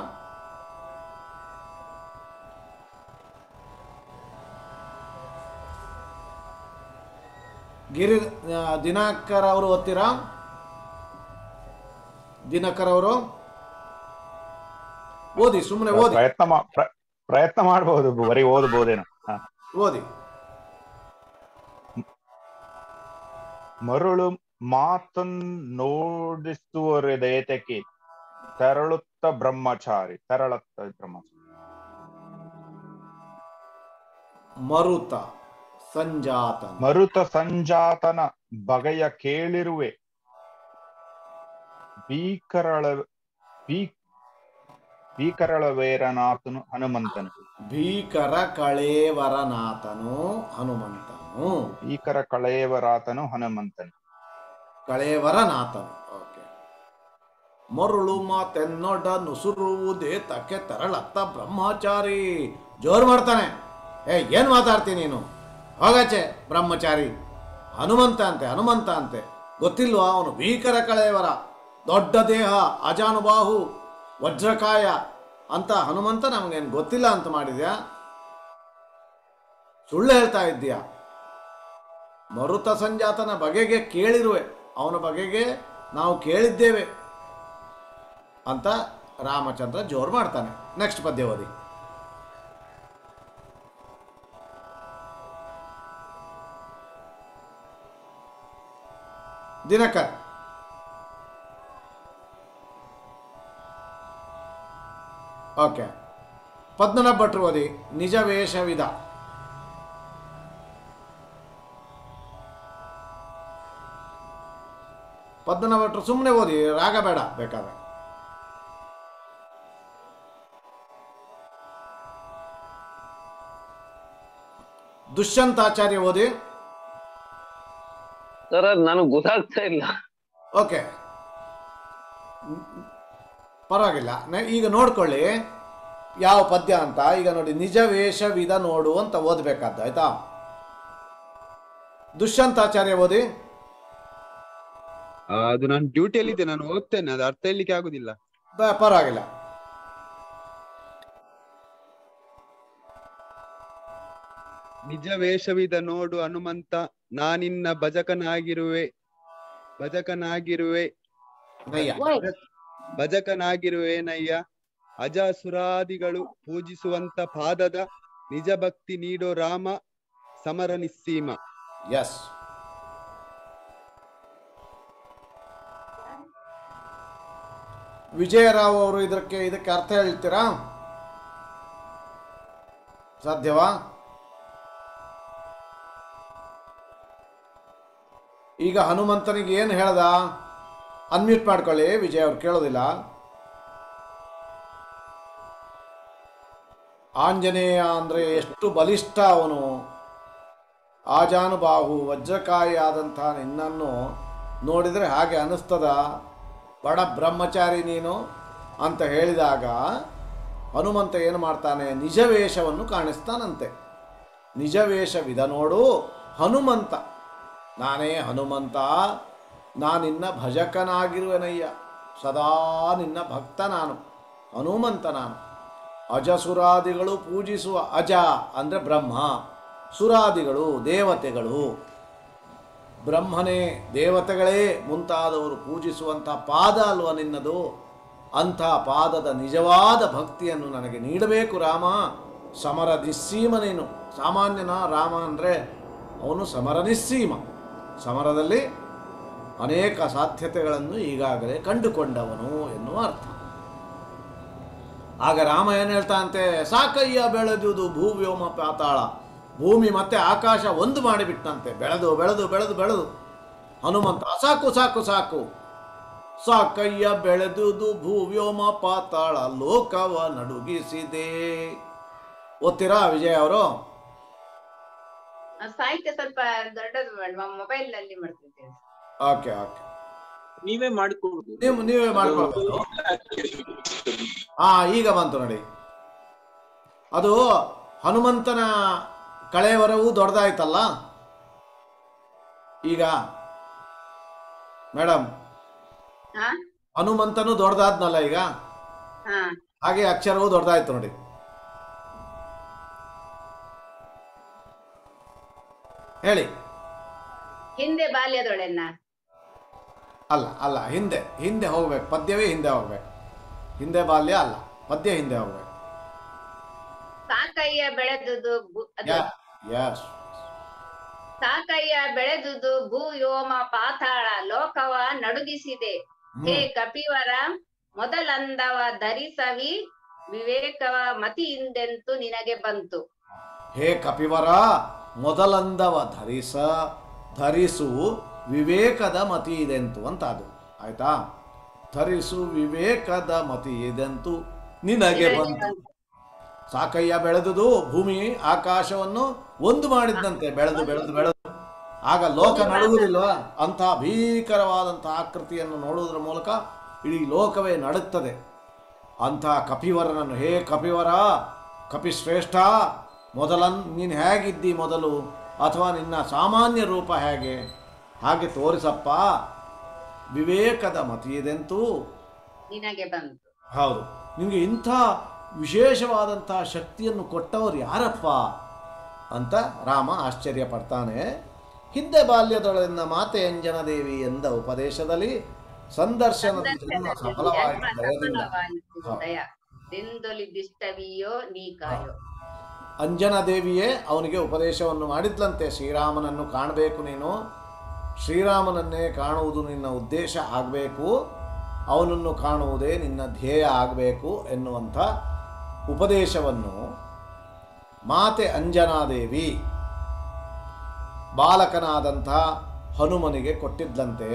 ಗಿರಿ ಆ, ದಿನಾಕರ್ ಅವರು ಓದ್ತೀರಾ ದಿನಕರ್ ಅವರು ಓದಿ ಸುಮ್ಮನೆ ಓದಿ ಪ್ರಯತ್ನ ಮಾ- ಪ್ರ- ಪ್ರಯತ್ನ ಮಾಡಬಹುದು ಬರೀ ಓದಬಹುದೇನೋ ಹ. ಓದಿ ಮರುಳು ಮಾತನ್ನೋಡಿಸುವರೆದೇತಕ್ಕೆ ತೆರಳುತ್ತ ಬ್ರಹ್ಮಚಾರಿ ತೆರಳುತ್ತ ಬ್ರಹ್ಮಚಾರಿ ಮರುತ ಸಂಜಾತನ ಮರುತ ಸಂಜಾತನ ಬಗೆಯ ಕೇಳಿರುವೆ ಭೀಕರಳ ಭೀ ಭೀಕರಳವೇರನಾಥನು ಹನುಮಂತನು ಭೀಕರ ಕಳೇವರನಾಥನು ಹನುಮಂತನು ಭೀಕರ ಕಳೆಯವರಾತನು ಹನುಮಂತನು ಕಳೇವರನಾಥನು ಓಕೆ ಮರುಳು ಮಾತೆನ್ನೊಡ ನುಸುರುವುದೇ ತಕ್ಕೆ ತೆರಳತ್ತ ಬ್ರಹ್ಮಚಾರಿ ಜೋರು ಮಾಡ್ತಾನೆ ಏ ಏನು ಮಾತಾಡ್ತೀನಿ ನೀನು ಹೋಗಚೆ ಬ್ರಹ್ಮಚಾರಿ ಹನುಮಂತ ಅಂತೆ ಹನುಮಂತ ಅಂತೆ ಗೊತ್ತಿಲ್ವಾ ಅವನು ಭೀಕರ ಕಳೆಯವರ ದೊಡ್ಡ ದೇಹ ಅಜಾನುಬಾಹು ವಜ್ರಕಾಯ ಅಂತ ಹನುಮಂತ ನಮಗೇನು ಗೊತ್ತಿಲ್ಲ ಅಂತ ಮಾಡಿದ್ಯಾ ಸುಳ್ಳು ಹೇಳ್ತಾ ಇದ್ದೀಯಾ ಮರುತ ಸಂಜಾತನ ಬಗೆಗೆ ಕೇಳಿರುವೆ ಅವನ ಬಗೆಗೆ ನಾವು ಕೇಳಿದ್ದೇವೆ ಅಂತ ರಾಮಚಂದ್ರ ಜೋರು ಮಾಡ್ತಾನೆ ನೆಕ್ಸ್ಟ್ ಪದ್ಯ ಓದಿ ದಿನಕರ್ ಓಕೆ ಪದ್ಮನಾಭ ಭಟ್ರು ಓದಿ ನಿಜ ವೇಷವಿದ ಪದ್ಮನಾಭ ಭಟ್ರು ಸುಮ್ಮನೆ ಓದಿ ರಾಗ ಬೇಡ ಬೇಕಾದ್ರೆ ದುಷ್ಯಂತಾಚಾರ್ಯ ಓದಿ ಸರ್ ಅದು ನನಗೆ ಗೊತ್ತಾಗ್ತಾ ಇಲ್ಲ ಓಕೆ ಪರವಾಗಿಲ್ಲ ನೆ- ಈಗ ನೋಡ್ಕೊಳ್ಳಿ ಯಾವ ಪದ್ಯ ಅಂತ ಈಗ ನೋಡಿ ನಿಜ ವೇಷವಿದ ನೋಡು ಅಂತ ಓದಬೇಕಾದ್ದು ಆಯ್ತಾ ದುಷ್ಯಂತಾಚಾರ್ಯ ಓದಿ ಆ, ಅದು ನಾನು ಡ್ಯೂಟಿಯಲ್ಲಿ ಇದ್ದೆ ನಾನು ಓದ್ತೇನೆ ಅದು ಅರ್ಥ ಹೇಳಲಿಕ್ಕೆ ಆಗುದಿಲ್ಲ ಬ- ಪರವಾಗಿಲ್ಲ ನಿಜ ವೇಷವಿದ ನೋಡು ಹನುಮಂತ ನಾನಿನ್ನ ಭಜಕನಾಗಿರುವೆ ಭಜಕನಾಗಿರುವೆ ನಯ್ಯ ಭಜಕನಾಗಿರುವೆ ನಯ್ಯ ಅಜಾಸುರಾದಿಗಳು ಪೂಜಿಸುವಂತ ಪಾದದ ನಿಜ ಭಕ್ತಿ ನೀಡೋ ರಾಮ ಸಮರ ನಿಸ್ಸೀಮ ಎಸ್ ವಿಜಯರಾವ್ ಅವರು ಇದಕ್ಕೆ ಇದಕ್ಕೆ ಅರ್ಥ ಹೇಳ್ತೀರಾ ಸಾಧ್ಯವಾ ಈಗ ಹನುಮಂತನಿಗೆ ಏನು ಹೇಳ್ದ ಅನ್ಮ್ಯೂಟ್ ಮಾಡ್ಕೊಳ್ಳಿ ವಿಜಯ್ ಅವ್ರು ಕೇಳೋದಿಲ್ಲ ಆಂಜನೇಯ ಅಂದರೆ ಎಷ್ಟು ಬಲಿಷ್ಠ ಅವನು ಆಜಾನುಬಾಹು ವಜ್ರಕಾಯಿ ಆದಂಥ ನಿನ್ನನ್ನು ನೋಡಿದರೆ ಹಾಗೆ ಅನ್ನಿಸ್ತದ ಬಡ ಬ್ರಹ್ಮಚಾರಿ ನೀನು ಅಂತ ಹೇಳಿದಾಗ ಹನುಮಂತ ಏನು ಮಾಡ್ತಾನೆ ನಿಜ ವೇಷವನ್ನು ಕಾಣಿಸ್ತಾನಂತೆ ನಿಜ ವೇಷವಿದ ನೋಡು ಹನುಮಂತ ನಾನೇ ಹನುಮಂತ ನಾನಿನ್ನ ಭಜಕನಾಗಿರುವೆನಯ್ಯ ಸದಾ ನಿನ್ನ ಭಕ್ತ ನಾನು ಹನುಮಂತ ನಾನು ಅಜಸುರಾದಿಗಳು ಪೂಜಿಸುವ ಅಜ ಅಂದರೆ ಬ್ರಹ್ಮ ಸುರಾದಿಗಳು ದೇವತೆಗಳು ಬ್ರಹ್ಮನೇ ದೇವತೆಗಳೇ ಮುಂತಾದವರು ಪೂಜಿಸುವಂಥ ಪಾದ ಅಲ್ವ ನಿನ್ನದು ಅಂಥ ಪಾದದ ನಿಜವಾದ ಭಕ್ತಿಯನ್ನು ನನಗೆ ನೀಡಬೇಕು ರಾಮ ಸಮರ ನಿಸ್ಸೀಮ ನೀನು ಸಾಮಾನ್ಯನ ರಾಮ ಅಂದರೆ ಅವನು ಸಮರ ನಿಸ್ಸೀಮ ಸಮರದಲ್ಲಿ ಅನೇಕ ಸಾಧ್ಯತೆಗಳನ್ನು ಈಗಾಗಲೇ ಕಂಡುಕೊಂಡವನು ಎನ್ನುವ ಅರ್ಥ ಆಗ ರಾಮ ಏನು ಹೇಳ್ತಾನಂತೆ ಸಾಕಯ್ಯ ಬೆಳೆದುದು ಭೂವ್ಯೋಮ ಪಾತಾಳ ಭೂಮಿ ಮತ್ತೆ ಆಕಾಶ ಒಂದು ಮಾಡಿಬಿಟ್ಟಂತೆ ಬೆಳೆದು ಬೆಳೆದು ಬೆಳೆದು ಬೆಳೆದು ಹನುಮಂತ ಸಾಕು ಸಾಕು ಸಾಕು ಸಾಕಯ್ಯ ಬೆಳೆದುದು ಭೂವ್ಯೋಮ ಪಾತಾಳ ಲೋಕವ ನಡುಗಿಸಿದೆ ಓದ್ತೀರಾ ವಿಜಯ್ ಅವರು ಆ ಸಾಹಿತ್ಯ ಸ್ವಲ್ಪ ದೊಡ್ಡದು ಮೊಬೈಲ್ ನಲ್ಲಿ ಮಾಡ್ತಿದ್ದೇವೆ ಓಕೆ ಓಕೆ ನೀವೇ ಮಾಡಿಕೊಡುದು ನೀವು ನೀವೇ ಮಾಡ್ಕೊಳ್ಬೋದು ಹಾ ಈಗ ಬಂತು ನೋಡಿ ಅದು ಹನುಮಂತನ ಕಳೆಯವರವೂ ದೊಡ್ಡದಾಯ್ತಲ್ಲ ಈಗ ಮೇಡಮ್ ಹಾ ಹನುಮಂತನು ದೊಡ್ಡದಾದ್ನಲ್ಲ ಈಗ ಹಾ ಹಾಗೆ ಅಕ್ಷರವೂ ದೊಡ್ಡದಾಯ್ತು ನೋಡಿ ಹೇಳಿ ಹಿಂದೆ ಬಾಲ್ಯದೊಳೆನ್ನ ಅಲ್ಲ ಅಲ್ಲ ಹಿಂದೆ ಹಿಂದೆ ಹೋಗ್ಬೇಕು ಪದ್ಯವೇ ಹಿಂದೆ ಹೋಗ್ಬೇಕು ಹಿಂದೆ ಬಾಲ್ಯ ಅಲ್ಲ ಪದ್ಯ ಹಿಂದೆ ಹೋಗ್ಬೇಕು ಸಾಕಯ್ಯ ಬೆಳೆದುದು ಭೂ- ಅದು ಯಸ್ ಸಾಕಯ್ಯ ಬೆಳೆದುದು ಭೂ ವ್ಯೋಮ ಪಾತಾಳ ಲೋಕವ ನಡುಗಿಸಿದೆ ಹೇ ಕಪಿವರ ಮೊದಲಂದವ ಧರಿಸವಿ ವಿವೇಕವ ಮತಿಯಿಂದೆಂತು ನಿನಗೆ ಬಂತು ಹೇ ಕಪಿವರ ಮೊದಲಂದವ ಧರಿಸ ಧರಿಸು ವಿವೇಕದ ಮತಿ ಇದೆಂತು ಅಂತ ಅದು ಆಯ್ತಾ ಧರಿಸು ವಿವೇಕದ ಮತಿ ಇದೆಂತು ನಿನಗೆ ಬಂತು ಸಾಕಯ್ಯ ಬೆಳೆದುದು ಭೂಮಿ ಆಕಾಶವನ್ನು ಒಂದು ಮಾಡಿದ್ದಂತೆ ಬೆಳೆದು ಬೆಳೆದು ಬೆಳೆದು ಆಗ ಲೋಕ ನಡುಗುವುದಿಲ್ವಾ ಅಂಥ ಭೀಕರವಾದಂತಹ ಆಕೃತಿಯನ್ನು ನೋಡುವುದರ ಮೂಲಕ ಇಡೀ ಲೋಕವೇ ನಡುತ್ತದೆ ಅಂಥ ಕಪಿವರನನ್ನು ಹೇ ಕಪಿವರ ಕಪಿಶ್ರೇಷ್ಠ ಮೊದಲನ್ ನೀನು ಹೇಗಿದ್ದಿ ಮೊದಲು ಅಥವಾ ನಿನ್ನ ಸಾಮಾನ್ಯ ರೂಪ ಹೇಗೆ ಹಾಗೆ ತೋರಿಸಪ್ಪ ವಿವೇಕದ ಮತಿಯದೆಂತೂ ನಿನಗೆ ಬಂತು ಹೌದು ನಿಮಗೆ ಇಂಥ ವಿಶೇಷವಾದಂಥ ಶಕ್ತಿಯನ್ನು ಕೊಟ್ಟವರು ಯಾರಪ್ಪ ಅಂತ ರಾಮ ಆಶ್ಚರ್ಯ ಪಡ್ತಾನೆ ಹಿಂದೆ ಬಾಲ್ಯದೊಳಗಿನ ಮಾತೆ ಅಂಜನ ದೇವಿ ಎಂದ ಉಪದೇಶದಲ್ಲಿ ಸಂದರ್ಶನದ ಜನ್ಮ ಸಫಲವಾಯಿತು ದಯದಿಂದ ಹೌದು. ದಯ ದಿಂದೊಲಿದಿಷ್ಟವಿಯೋ ನೀ ಕಾಯೋ ಅಂಜನ ದೇವಿಯೇ ಅವನಿಗೆ ಉಪದೇಶವನ್ನು ಮಾಡಿದ್ಲಂತೆ ಶ್ರೀರಾಮನನ್ನು ಕಾಣಬೇಕು ನೀನು ಶ್ರೀರಾಮನನ್ನೇ ಕಾಣುವುದು ನಿನ್ನ ಉದ್ದೇಶ ಆಗಬೇಕು ಅವನನ್ನು ಕಾಣುವುದೇ ನಿನ್ನ ಧ್ಯೇಯ ಆಗಬೇಕು ಎನ್ನುವಂಥ ಉಪದೇಶವನ್ನು ಮಾತೆ ಅಂಜನಾದೇವಿ ಬಾಲಕನಾದಂಥ ಹನುಮನಿಗೆ ಕೊಟ್ಟಿದ್ದಂತೆ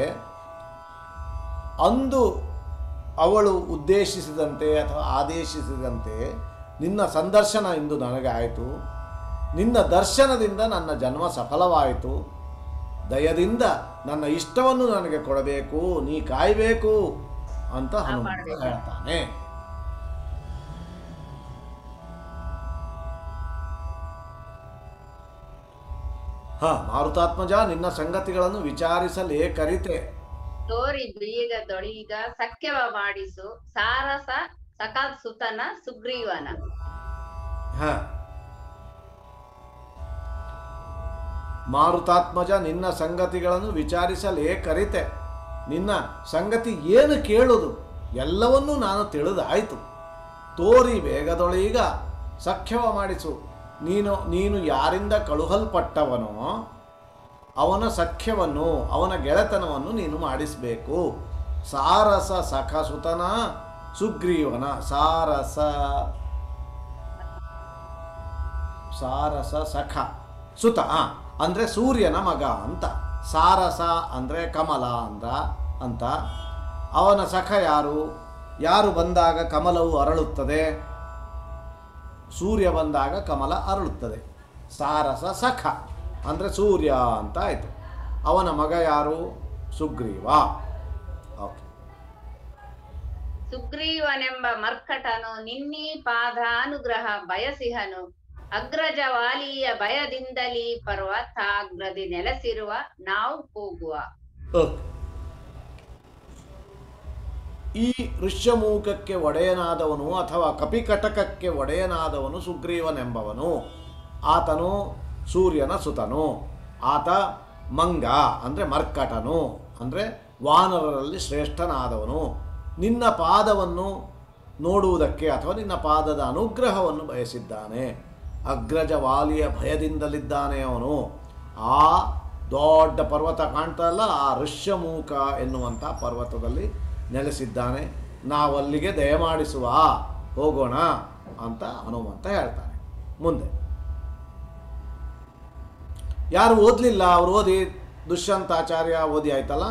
ಅಂದು ಅವಳು ಉದ್ದೇಶಿಸಿದಂತೆ ಅಥವಾ ಆದೇಶಿಸಿದಂತೆ ನಿನ್ನ ಸಂದರ್ಶನ ಇಂದು ನನಗೆ ಆಯಿತು ನಿನ್ನ ದರ್ಶನದಿಂದ ನನ್ನ ಜನ್ಮ ಸಫಲವಾಯಿತು ದಯದಿಂದ ನನ್ನ ಇಷ್ಟವನ್ನು ನನಗೆ ಕೊಡಬೇಕು ನೀ ಕಾಯಬೇಕು ಅಂತ ಹನುಮಂತ ಹೇಳ್ತಾನೆ ಹ ಮಾರುತಾತ್ಮಜ ನಿನ್ನ ಸಂಗತಿಗಳನ್ನು ವಿಚಾರಿಸಲೇ ಕರಿತೆ ತೋರಿ ಬೀಗದೊಳೀಗ ಸಖ್ಯವ ಮಾಡಿಸು ಸಾರಸ ಸಖಸುತನ ಸುಗ್ರೀವನ ಹ ಮಾರುತಾತ್ಮಜ ನಿನ್ನ ಸಂಗತಿಗಳನ್ನು ವಿಚಾರಿಸಲೇ ಕರಿತೆ ನಿನ್ನ ಸಂಗತಿ ಏನು ಕೇಳುವುದು ಎಲ್ಲವನ್ನೂ ನಾನು ತಿಳಿದಾಯಿತು ತೋರಿ ವೇಗದೊಳೀಗ ಸಖ್ಯವ ಮಾಡಿಸು ನೀನು ನೀನು ಯಾರಿಂದ ಕಳುಹಲ್ಪಟ್ಟವನೋ ಅವನ ಸಖ್ಯವನ್ನು ಅವನ ಗೆಳೆತನವನ್ನು ನೀನು ಮಾಡಿಸಬೇಕು ಸಾರಸ ಸಖಸುತನ ಸುಗ್ರೀವನ ಸಾರಸ ಸಾರಸ ಸಖ ಸುತ ಆ, ಅಂದ್ರೆ ಸೂರ್ಯನ ಮಗ ಅಂತ ಸಾರಸ ಅಂದ್ರೆ ಕಮಲ ಅಂದ ಅಂತ ಅವನ ಸಖ ಯಾರು ಯಾರು ಬಂದಾಗ ಕಮಲವು ಅರಳುತ್ತದೆ ಸೂರ್ಯ ಬಂದಾಗ ಕಮಲ ಅರಳುತ್ತದೆ ಸಾರಸ ಸಖ ಅಂದರೆ ಸೂರ್ಯ ಅಂತ ಆಯಿತು ಅವನ ಮಗ ಯಾರು ಸುಗ್ರೀವ ಓಕೆ ಸುಗ್ರೀವನೆಂಬ ಮರ್ಕಟನು ನಿನ್ನೀ ಪಾದಾನುಗ್ರಹ ಬಯಸಿಹನು ಅಗ್ರಜವಾಲಿಯ ಭಯದಿಂದಲೀ ಪರ್ವತಾಗ್ರದಿ ನೆಲೆಸಿರುವ ನಾವು ಹೋಗುವ ಓಕೆ ಈ ಋಷ್ಯಮೂಕಕ್ಕೆ ಒಡೆಯನಾದವನು ಅಥವಾ ಕಪಿಕಟಕಕ್ಕೆ ಒಡೆಯನಾದವನು ಸುಗ್ರೀವನೆಂಬವನು ಆತನು ಸೂರ್ಯನ ಸುತನು ಆತ ಮಂಗ ಅಂದರೆ ಮರ್ಕಟನು ಅಂದರೆ ವಾನರರಲ್ಲಿ ಶ್ರೇಷ್ಠನಾದವನು ನಿನ್ನ ಪಾದವನ್ನು ನೋಡುವುದಕ್ಕೆ ಅಥವಾ ನಿನ್ನ ಪಾದದ ಅನುಗ್ರಹವನ್ನು ಬಯಸಿದ್ದಾನೆ ಅಗ್ರಜ ವಾಲಿಯ ಭಯದಿಂದಲಿದ್ದಾನೆ ಅವನು ಆ ದೊಡ್ಡ ಪರ್ವತ ಕಾಣ್ತಲ್ಲ ಆ ಋಷ್ಯಮೂಕ ಎನ್ನುವಂಥ ಪರ್ವತದಲ್ಲಿ ನೆಲೆಸಿದ್ದಾನೆ ನಾವಲ್ಲಿಗೆ ದಯಮಾಡಿಸುವ ಹೋಗೋಣ ಅಂತ ಹನುಮಂತ ಹೇಳ್ತಾನೆ ಮುಂದೆ ಯಾರು ಓದಲಿಲ್ಲ ಅವ್ರು ಓದಿ ದುಷ್ಯಂತಾಚಾರ್ಯ ಓದಿ ಆಯ್ತಲ್ಲ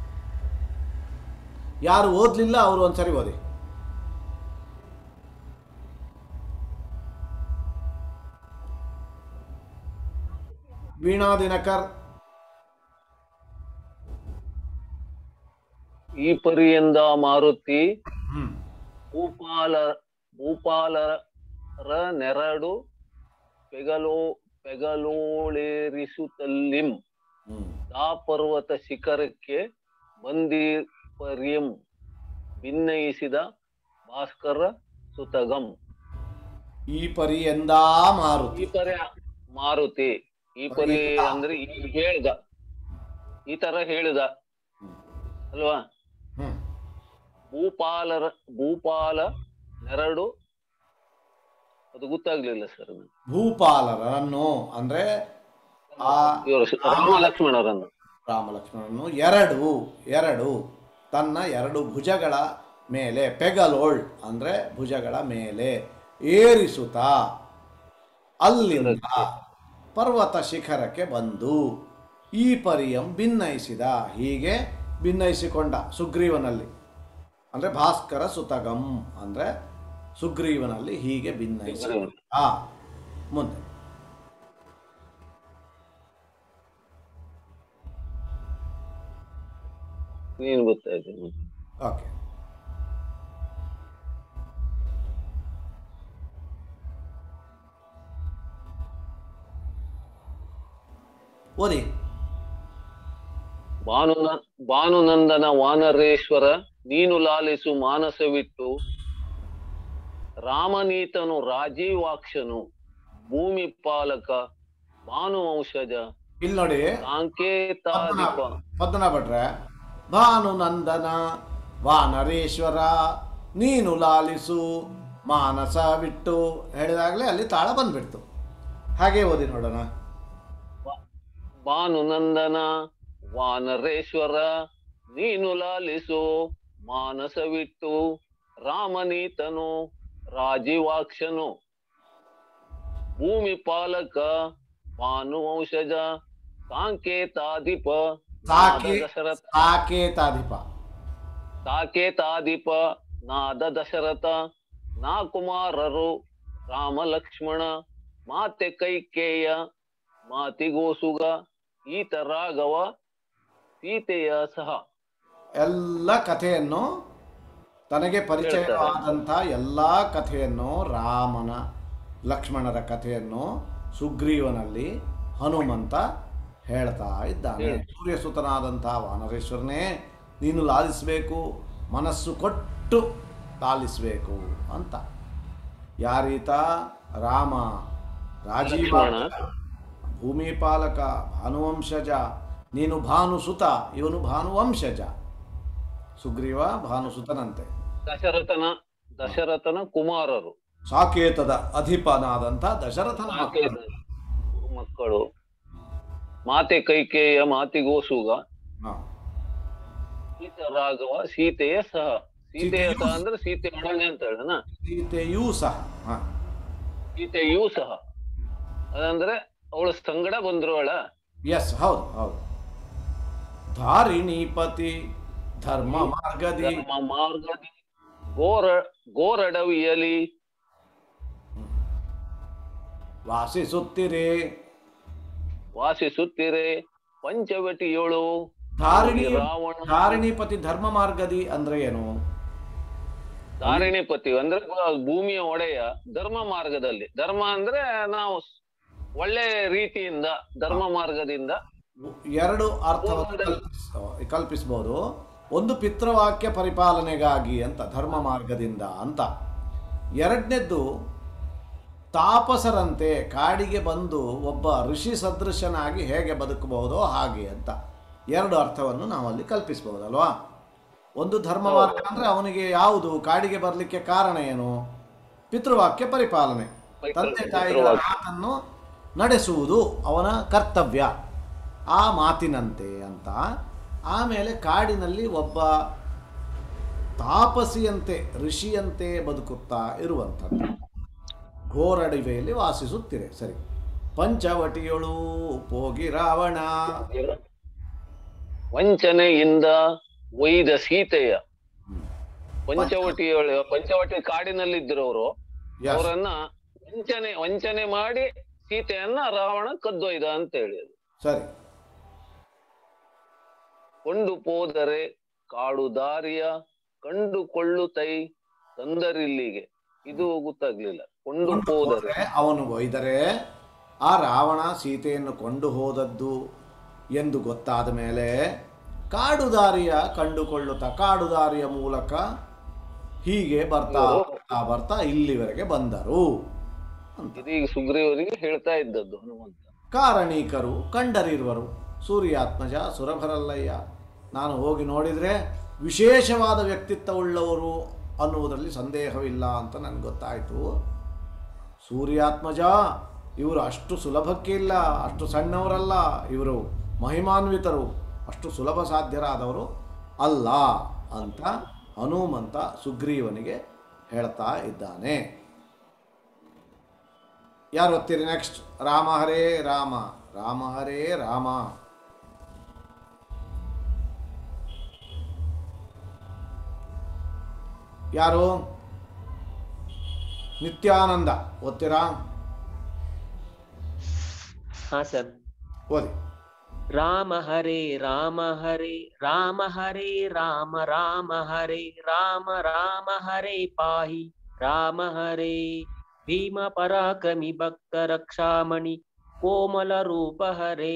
ಯಾರು ಓದಲಿಲ್ಲ ಅವರು ಒಂದ್ಸರಿ ಓದಿ ವೀಣಾ ದಿನಕರ್ ಈ ಪರಿಯಿಂದ ಮಾರುತಿ ಭೂಪಾಲ ಭೂಪಾಲರ ನೆರಡು ಪೆಗಲೋ ಪೆಗಲೋಳೇರಿಸುತ್ತಲ್ಲಿಂ ಆ ಪರ್ವತ ಶಿಖರಕ್ಕೆ ಬಂದಿಪರ್ಯಂ ಭಿನ್ನಯಿಸಿದ ಭಾಸ್ಕರ ಸುತಗಂ ಈ ಪರಿಯಿಂದ ಮಾರುತಿ ಈ ಪರಿ ಮಾರುತಿ ಈ ಪರಿ ಅಂದ್ರೆ ಈ ಹೇಳ್ದ ಈ ತರ ಹೇಳಿದ ಅಲ್ವಾ ಭೂಪಾಲರ ಭೂಪಾಲ ನೆರಡು ಅದು ಗೊತ್ತಾಗ್ಲಿಲ್ಲ ಸರ್ ಭೂಪಾಲರನ್ನು ಅಂದ್ರೆ ಆ ಇವರು ರಾಮ ಲಕ್ಷ್ಮಣರನ್ನು ರಾಮ ಲಕ್ಷ್ಮಣನು ಎರಡು ಎರಡು ತನ್ನ ಎರಡು ಭುಜಗಳ ಮೇಲೆ ಪೆಗಲೋಳ್ ಅಂದ್ರೆ ಭುಜಗಳ ಮೇಲೆ ಏರಿಸುತ್ತಾ ಅಲ್ಲಿಂದ ಪರ್ವತ ಶಿಖರಕ್ಕೆ ಬಂದು ಈ ಪರಿಯಂ ಭಿನ್ನಯಿಸಿದ ಹೀಗೆ ಭಿನ್ನಯಿಸಿಕೊಂಡ ಸುಗ್ರೀವನಲ್ಲಿ ಅಂದ್ರೆ ಭಾಸ್ಕರ ಸುತಗಂ ಅಂದ್ರೆ ಸುಗ್ರೀವನಲ್ಲಿ ಹೀಗೆ ಭಿನ್ನಯಿಸಿಕೊಂಡ ಮುಂದೆ ನೀನು ಗೊತ್ತಾಯ್ತು ಓಕೆ ಓದಿ ಭಾನುನ ಭಾನುನಂದನ ವಾನರೇಶ್ವರ ನೀನು ಲಾಲಿಸು ಮಾನಸವಿಟ್ಟು ರಾಮನೀತನು ರಾಜೀವಾಕ್ಷನು ಭೂಮಿ ಪಾಲಕ ಭಾನುವಂಶಜ ಇಲ್ಲಿ ನೋಡಿ ಸಾಂಕೇತಾಧಿಪ ಪದ್ಮನ ಭಟ್ರೆ ಭಾನು ನಂದನ ವಾನರೇಶ್ವರ ನೀನು ಲಾಲಿಸು ಮಾನಸ ಬಿಟ್ಟು ಹೇಳಿದಾಗಲೇ ಅಲ್ಲಿ ತಾಳ ಬಂದ್ಬಿಡ್ತು ಹಾಗೆ ಓದಿ ನೋಡೋಣ ಭಾನುನಂದನ ವಾನರೇಶ್ವರ ನೀನು ಲಾಲಿಸು ಮಾನಸವಿಟ್ಟು ರಾಮನೀತನು ರಾಜೀವಾಕ್ಷನು ಭೂಮಿ ಪಾಲಕ ಭಾನುವಂಶಜ ಸಾಂಕೇತಾಧಿಪ ಸಾಕೇ ದಶರಥ ಸಾಕೇತಾಧಿಪ ಸಾಕೇತಾಧಿಪ ನಾದ ದಶರಥ ನಾ ಕುಮಾರರು ರಾಮ ಲಕ್ಷ್ಮಣ ಮಾತೆ ಕೈಕೇಯ ಮಾತಿಗೋಸುಗ ಈತ ರಾಘವ ಸೀತೆಯ ಸಹ ಎಲ್ಲ ಕಥೆಯನ್ನು ತನಗೆ ಪರಿಚಯವಾದಂಥ ಎಲ್ಲ ಕಥೆಯನ್ನು ರಾಮನ ಲಕ್ಷ್ಮಣರ ಕಥೆಯನ್ನು ಸುಗ್ರೀವನಲ್ಲಿ ಹನುಮಂತ ಹೇಳ್ತಾ ಇದ್ದಾನೆ ಸೂರ್ಯಸುತನಾದಂಥ ವಾನರೇಶ್ವರನೇ ನೀನು ಲಾಲಿಸಬೇಕು ಮನಸ್ಸು ಕೊಟ್ಟು ಲಾಲಿಸಬೇಕು ಅಂತ ಯಾರೀತ ರಾಮ ರಾಜೀವ ಭೂಮಿ ಪಾಲಕ ಭಾನುವಂಶಜ ನೀನು ಭಾನುಸುತ ಇವನು ಭಾನುವಂಶಜ ಸುಗ್ರೀವ ಭಾನುಸುತನಂತೆ ದಶರಥನ ದಶರಥನ ಕುಮಾರರು ಸಾಕೇತದ ಅಧಿಪನಾದಂಥ ದಶರಥನ ಮಕ್ಕಳು. ಮಕ್ಕಳು ಮಾತೆ ಕೈಕೇಯ ಮಾತಿಗೋಸುಗ ಹಾ. ಈತ ರಾಘವ ಸೀತೆಯ ಸಹ ಸೀತೆಯ ಸಹ ಅಂದ್ರೆ ಸೀತೆ ಒಡನೆ ಅಂತ ಹೇಳನ ಸೀತೆಯೂ ಸಹ ಹಾ. ಸೀತೆಯೂ ಸಹ ಅದಂದ್ರೆ ಅವಳ ಸಂಗಡ ಬಂದ್ರವಳ ಎಸ್ ಹೌದು ಹೌದು ಧಾರಿಣೀಪತಿ ಧರ್ಮ ಮಾರ್ಗದಿ ಧರ್ಮ ಮಾರ್ಗದಿ ಗೋರ ಗೋರಡವಿಯಲಿ ವಾಸಿಸುತ್ತಿರೆ ವಾಸಿಸುತ್ತಿರೆ ಪಂಚವಟಿಯೊಳು ಧಾರಿಣಿ ರಾವಣ ಧಾರಿಣೀಪತಿ ಧರ್ಮ ಮಾರ್ಗದಿ ಅಂದ್ರೆ ಏನು ಧಾರಿಣಿಪತಿ ಅಂದ್ರೆ ಭೂಮಿಯ ಒಡೆಯ ಧರ್ಮ ಮಾರ್ಗದಲ್ಲಿ ಧರ್ಮ ಅಂದ್ರೆ ನಾವು ಒಳ್ಳೆ ರೀತಿಯಿಂದ ಧರ್ಮ ಮಾರ್ಗದಿಂದ ಎರಡು ಅರ್ಥವನ್ನು ಕಲ್ಪಿಸ ಕಲ್ಪಿಸಬಹುದು ಒಂದು ಪಿತೃವಾಕ್ಯ ಪರಿಪಾಲನೆಗಾಗಿ ಅಂತ ಧರ್ಮ ಮಾರ್ಗದಿಂದ ಅಂತ ಎರಡನೇದ್ದು ತಾಪಸರಂತೆ ಕಾಡಿಗೆ ಬಂದು ಒಬ್ಬ ಋಷಿ ಸದೃಶನಾಗಿ ಹೇಗೆ ಬದುಕಬಹುದೋ ಹಾಗೆ ಅಂತ ಎರಡು ಅರ್ಥವನ್ನು ನಾವಲ್ಲಿ ಕಲ್ಪಿಸಬಹುದಲ್ವಾ ಒಂದು ಧರ್ಮ ಮಾರ್ಗ ಅಂದರೆ ಅವನಿಗೆ ಯಾವುದು ಕಾಡಿಗೆ ಬರಲಿಕ್ಕೆ ಕಾರಣ ಏನು ಪಿತೃವಾಕ್ಯ ಪರಿಪಾಲನೆ ತಂದೆ ತಾಯಿಗಳ ಮಾತನ್ನು ನಡೆಸುವುದು ಅವನ ಕರ್ತವ್ಯ ಆ ಮಾತಿನಂತೆ ಅಂತ ಆಮೇಲೆ ಕಾಡಿನಲ್ಲಿ ಒಬ್ಬ ತಾಪಸಿಯಂತೆ ಋಷಿಯಂತೆ ಬದುಕುತ್ತಾ ಇರುವಂಥದ್ದು ಘೋರಡಿವೆಯಲ್ಲಿ ವಾಸಿಸುತ್ತಿರೆ ಸರಿ ಪಂಚವಟಿಯೊಳು ಪೋಗಿ ರಾವಣ ವಂಚನೆಯಿಂದ ಒಯ್ದ ಸೀತೆಯ ಪಂಚವಟಿಯೊಳ ಪಂಚವಟಿ ಕಾಡಿನಲ್ಲಿದ್ದಿರೋರು ಅವರನ್ನ ವಂಚನೆ ವಂಚನೆ ಮಾಡಿ ಸೀತೆಯನ್ನ ರಾವಣ ಕದ್ದೊಯ್ದ ಅಂತ ಹೇಳಿದ್ರು ಸರಿ ಕೊಂಡು ಹೋದರೆ ಕಾಡು ದಾರಿಯ ಕಂಡುಕೊಳ್ಳುತ್ತೈ ತಂದರಿಲ್ಲಿಗೆ ಇದು ಗೊತ್ತಾಗ್ಲಿಲ್ಲ ಕೊಂಡು ಹೋದರೆ ಅವನು ಒಯ್ದರೆ ಆ ರಾವಣ ಸೀತೆಯನ್ನು ಕೊಂಡು ಹೋದದ್ದು ಎಂದು ಗೊತ್ತಾದ ಮೇಲೆ ಕಾಡುದಾರಿಯ ಕಂಡುಕೊಳ್ಳುತ್ತಾ ಕಾಡುದಾರಿಯ ಮೂಲಕ ಹೀಗೆ ಬರ್ತಾ ಬರ್ತಾ ಬರ್ತಾ ಇಲ್ಲಿವರೆಗೆ ಬಂದರು ಇದೀಗ ಸುಗ್ರೀವರಿಗೆ ಹೇಳ್ತಾ ಇದ್ದದ್ದು ಹನುಮಂತ ಕಾರಣೀಕರು ಕಂಡರಿರುವರು ಸೂರ್ಯಾತ್ಮಜ ಸುರಭರಲ್ಲಯ್ಯ ನಾನು ಹೋಗಿ ನೋಡಿದರೆ ವಿಶೇಷವಾದ ವ್ಯಕ್ತಿತ್ವವುಳ್ಳವರು ಅನ್ನುವುದರಲ್ಲಿ ಸಂದೇಹವಿಲ್ಲ ಅಂತ ನನಗೆ ಗೊತ್ತಾಯಿತು ಸೂರ್ಯಾತ್ಮಜ ಇವರು ಅಷ್ಟು ಸುಲಭಕ್ಕೆ ಇಲ್ಲ ಅಷ್ಟು ಸಣ್ಣವರಲ್ಲ ಇವರು ಮಹಿಮಾನ್ವಿತರು ಅಷ್ಟು ಸುಲಭ ಸಾಧ್ಯರಾದವರು ಅಲ್ಲ ಅಂತ ಹನುಮಂತ ಸುಗ್ರೀವನಿಗೆ ಹೇಳ್ತಾ ಇದ್ದಾನೆ ಯಾರು ಓದ್ತೀರಿ ನೆಕ್ಸ್ಟ್ ರಾಮ ಹರೇ ರಾಮ ರಾಮ ಹರೇ ರಾಮ ಯಾರು ನಿತ್ಯಾನಂದ ಓದ್ತೀರಾ ಹಾ ಸರ್ ಓದಿ ರಾಮ ಹರೇ ರಾಮ ಹರೇ ರಾಮ ಹರೇ ರಾಮ ರಾಮ ಹರೇ ರಾಮ ರಾಮ ಹರೇ ಪಾಹಿ ರಾಮ ಹರೇ ಭೀಮ ಪರಾಕ್ರಮಿ ಭಕ್ತ ರಕ್ಷಾಮಣಿ ಕೋಮಲ ರೂಪ ಹರೇ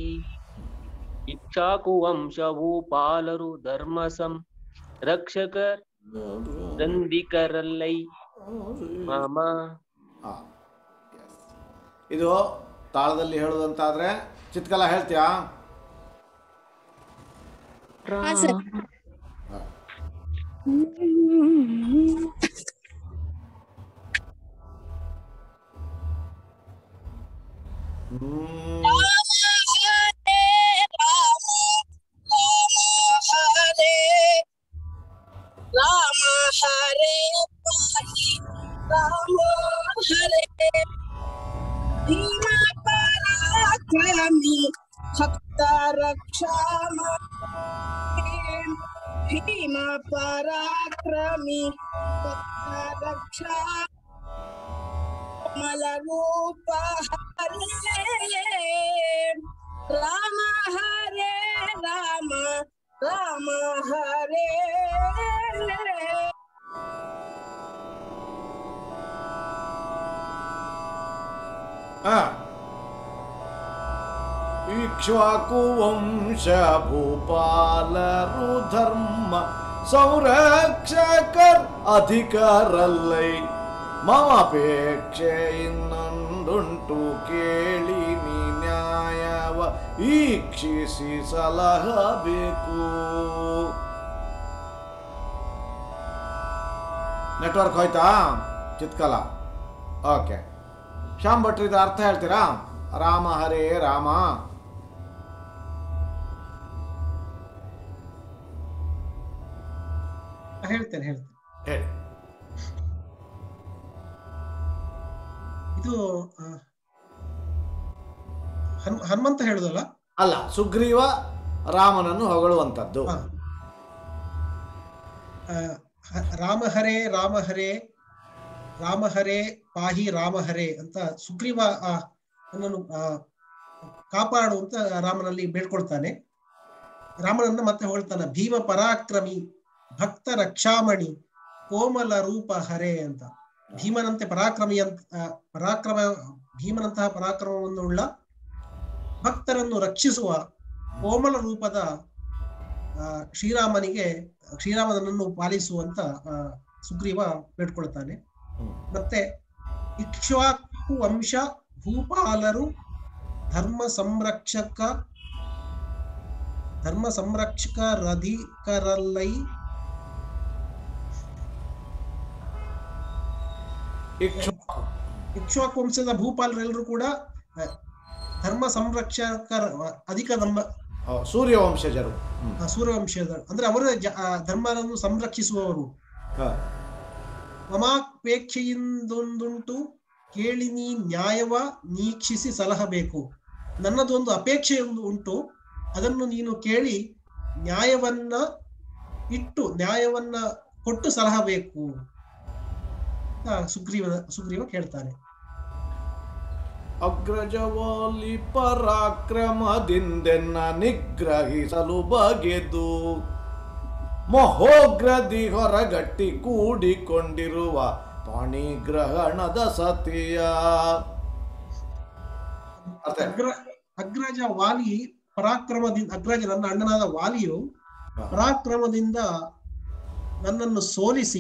ಇಚ್ಛಾಕು ವಂಶವು ಪಾಲರು ಧರ್ಮ ಸಂ ರಕ್ಷಕರ್ ದಂದಿಕರಲ್ಲೈ ಮಾಮ ಇದು ತಾಳದಲ್ಲಿ ಹೇಳುವುದಂತಾದ್ರೆ ಚಿತ್ಕಲ ಹೇಳ್ತೀಯಾ ರಾಮ ಹರೇ ಪಾಹಿ ರಾಮ ಹರೇ ಭೀಮ ಪರಾಕ್ರಮಿ ಭಕ್ತ ರಕ್ಷಾಮ ಭೀಮ ಪರಾಕ್ರಮಿ ಭಕ್ತ ರಕ್ಷಾ ಕಮಲ ರೂಪ ಹರೇ ರಾಮ ಹರೇ ರಾಮ ರಾಮ ಹರೇ ಆ. ಇಕ್ಷ್ವಾಕು ವಂಶ ಭೂಪಾಲರು ಧರ್ಮ ಸಂರಕ್ಷಕರ್ ಅಧಿಕಾರಲ್ಲೈ ಮಮಪೇಕ್ಷೆ ಇನ್ನೊಂದುಂಟು ಕೇಳಿ ನೀ ನ್ಯಾಯವ ಈಕ್ಷಿಸಿ ಸಲಹಬೇಕು ನೆಟ್ವರ್ಕ್ ಹೋಯ್ತಾ ಚಿತ್ಕಲ ಓಕೆ ಶ್ಯಾಮ್ ಭಟ್ರಿದ ಅರ್ಥ ಹೇಳ್ತೀರಾ ರಾಮ ಹರೇ ರಾಮ ಹೇಳ್ತೇನೆ ಹೇಳ್ತೇನೆ ಹೇಳಿ ಇದು ಆ, ಹನ್- ಹನುಮಂತ ಹೇಳುದಲ್ಲ ಅಲ್ಲ ಸುಗ್ರೀವ ರಾಮನನ್ನು ಹೊಗಳುವಂಥದ್ದು ಆ, ಹ- ರಾಮ ಹರೇ ರಾಮ ಹರೇ ರಾಮ ಹರೇ ಪಾಹಿ ರಾಮ ಹರೇ ಅಂತ ಸುಗ್ರೀವ ಆ, ನನ್ನನ್ನು ಆ, ಕಾಪಾಡು ಅಂತ ರಾಮನಲ್ಲಿ ಬೇಡ್ಕೊಳ್ತಾನೆ ರಾಮನನ್ನ ಮತ್ತೆ ಹೊಳ್ತಾನೆ ಭೀಮ ಪರಾಕ್ರಮಿ ಭಕ್ತ ರಕ್ಷಾಮಣಿ ಕೋಮಲ ರೂಪ ಹರೇ ಅಂತ ಭೀಮನಂತೆ ಪರಾಕ್ರಮಿ ಅಂತ ಆ, ಪರಾಕ್ರಮ ಭೀಮನಂತಹ ಪರಾಕ್ರಮವನ್ನು ಉಳ್ಳ ಭಕ್ತರನ್ನು ರಕ್ಷಿಸುವ ಕೋಮಲ ರೂಪದ ಆ, ಶ್ರೀರಾಮನಿಗೆ ಶ್ರೀರಾಮನನ್ನು ಪಾಲಿಸುವಂತ ಆ, ಸುಗ್ರೀವ ಬೇಡ್ಕೊಳ್ತಾನೆ ಮತ್ತೆ ಇಕ್ಷ್ವಾಕು ವಂಶ ಭೂಪಾಲರು ಧರ್ಮ ಸಂರಕ್ಷಕ ಧರ್ಮ ಸಂರಕ್ಷಕ ರಧಿಕರಲ್ಲೈ ಇಕ್ಷ್ವಾಕು ಇಕ್ಷ್ವಾಕು ವಂಶದ ಭೂಪಾಲರೆಲ್ಲರೂ ಕೂಡ ಆ, ಧರ್ಮ ಸಂರಕ್ಷಕರ ಅಧಿಕ ನಮ್ಮ ಹೌದು, ಸೂರ್ಯವಂಶಜರು ಹ್ಮ್. ಆ, ಸೂರ್ಯವಂಶದ ಅಂದ್ರೆ ಅವರ ಜ- ಆ, ಧರ್ಮವನ್ನು ಸಂರಕ್ಷಿಸುವವರು ಹ. ಮಮಾಪೇಕ್ಷೆಯಿಂದೊಂದುಂಟು ಕೇಳಿ ನೀ ನ್ಯಾಯವ ನೀಕ್ಷಿಸಿ ಸಲಹಬೇಕು ನನ್ನದೊಂದು ಅಪೇಕ್ಷೆ ಒಂದು ಉಂಟು ಅದನ್ನು ನೀನು ಕೇಳಿ ನ್ಯಾಯವನ್ನ ಇಟ್ಟು ನ್ಯಾಯವನ್ನ ಕೊಟ್ಟು ಸಲಹಬೇಕು ಆ, ಸುಗ್ರೀವ ಸುಗ್ರೀವ ಕೇಳ್ತಾನೆ ಅಗ್ರಜವಾಲಿ ಪರಾಕ್ರಮದಿಂದೆನ್ನ ನಿಗ್ರಹಿಸಲು ಬಗೆದು ಮಹೋಗ್ರದಿ ಹೊರಗಟ್ಟಿ ಕೂಡಿಕೊಂಡಿರುವ ಪಾಣಿಗ್ರಹಣದ ಸತಿಯ ಅಗ್ರ ಅಗ್ರಜ ವಾಲಿ ಪರಾಕ್ರಮದಿಂದ ಅಗ್ರಜ ನನ್ನ ಅಣ್ಣನಾದ ವಾಲಿಯು ಪರಾಕ್ರಮದಿಂದ ನನ್ನನ್ನು ಸೋಲಿಸಿ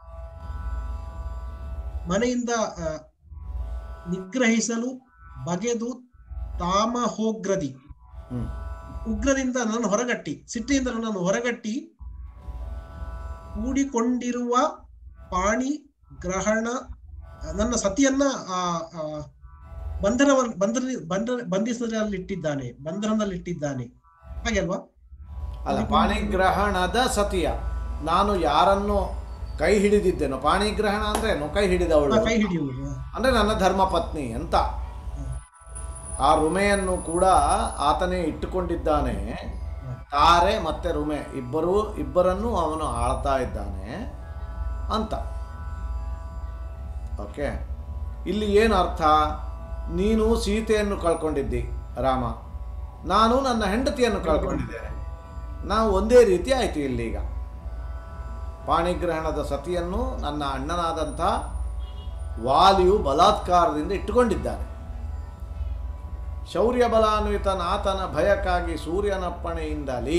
ಮನೆಯಿಂದ ಆ, ನಿಗ್ರಹಿಸಲು ಬಗೆದು ತಾಮಹೋಗ್ರದಿ ಉಗ್ರದಿಂದ ನನ್ನನ್ನು ಹೊರಗಟ್ಟಿ ಸಿಟ್ಟಿನಿಂದ ನನ್ನನ್ನು ಹೊರಗಟ್ಟಿ ಕೂಡಿಕೊಂಡಿರುವ ಪಾಣಿ ಗ್ರಹಣ ನನ್ನ ಸತಿಯನ್ನ ಆ ಆ, ಬಂಧನವನ್ನು ಬಂಧನ ಬಂಧ ಬಂಧಿಸಲಿಟ್ಟಿದ್ದಾನೆ ಬಂಧನದಲ್ಲಿಟ್ಟಿದ್ದಾನೆ ಹಾಗೆ ಅಲ್ವಾ ಅಲ್ಲ ಪಾಣಿಗ್ರಹಣದ ಸತಿಯ ನಾನು ಯಾರನ್ನು ಕೈ ಹಿಡಿದಿದ್ದೇನೋ ಪಾಣಿಗ್ರಹಣ ಅಂದ್ರೆ ಏನು ಕೈ ಹಿಡಿದವಳು ಆ, ಕೈ ಹಿಡಿಯುವುದು ಅಂದ್ರೆ ನನ್ನ ಧರ್ಮ ಪತ್ನಿ ಅಂತ ಆ ರುಮೆಯನ್ನು ಕೂಡ ಆತನೇ ಇಟ್ಟುಕೊಂಡಿದ್ದಾನೆ ತಾರೆ ಮತ್ತೆ ರುಮೆ ಇಬ್ಬರು ಇಬ್ಬರನ್ನು ಅವನು ಆಳ್ತಾ ಇದ್ದಾನೆ ಅಂತ ಓಕೆ ಇಲ್ಲಿ ಏನು ಅರ್ಥ ನೀನು ಸೀತೆಯನ್ನು ಕಳ್ಕೊಂಡಿದ್ದಿ ರಾಮ ನಾನು ನನ್ನ ಹೆಂಡತಿಯನ್ನು ಕಳ್ಕೊಂಡಿದ್ದೇನೆ ನಾವು ಒಂದೇ ರೀತಿ ಆಯಿತು ಇಲ್ಲೀಗ ಪಾಣಿಗ್ರಹಣದ ಸತಿಯನ್ನು ನನ್ನ ಅಣ್ಣನಾದಂಥ ವಾಲಿಯು ಬಲಾತ್ಕಾರದಿಂದ ಇಟ್ಟುಕೊಂಡಿದ್ದಾನೆ ಶೌರ್ಯ ಬಲಾನ್ವಿತನಾತನ ಭಯಕ್ಕಾಗಿ ಸೂರ್ಯನಪ್ಪಣೆಯಿಂದಲೇ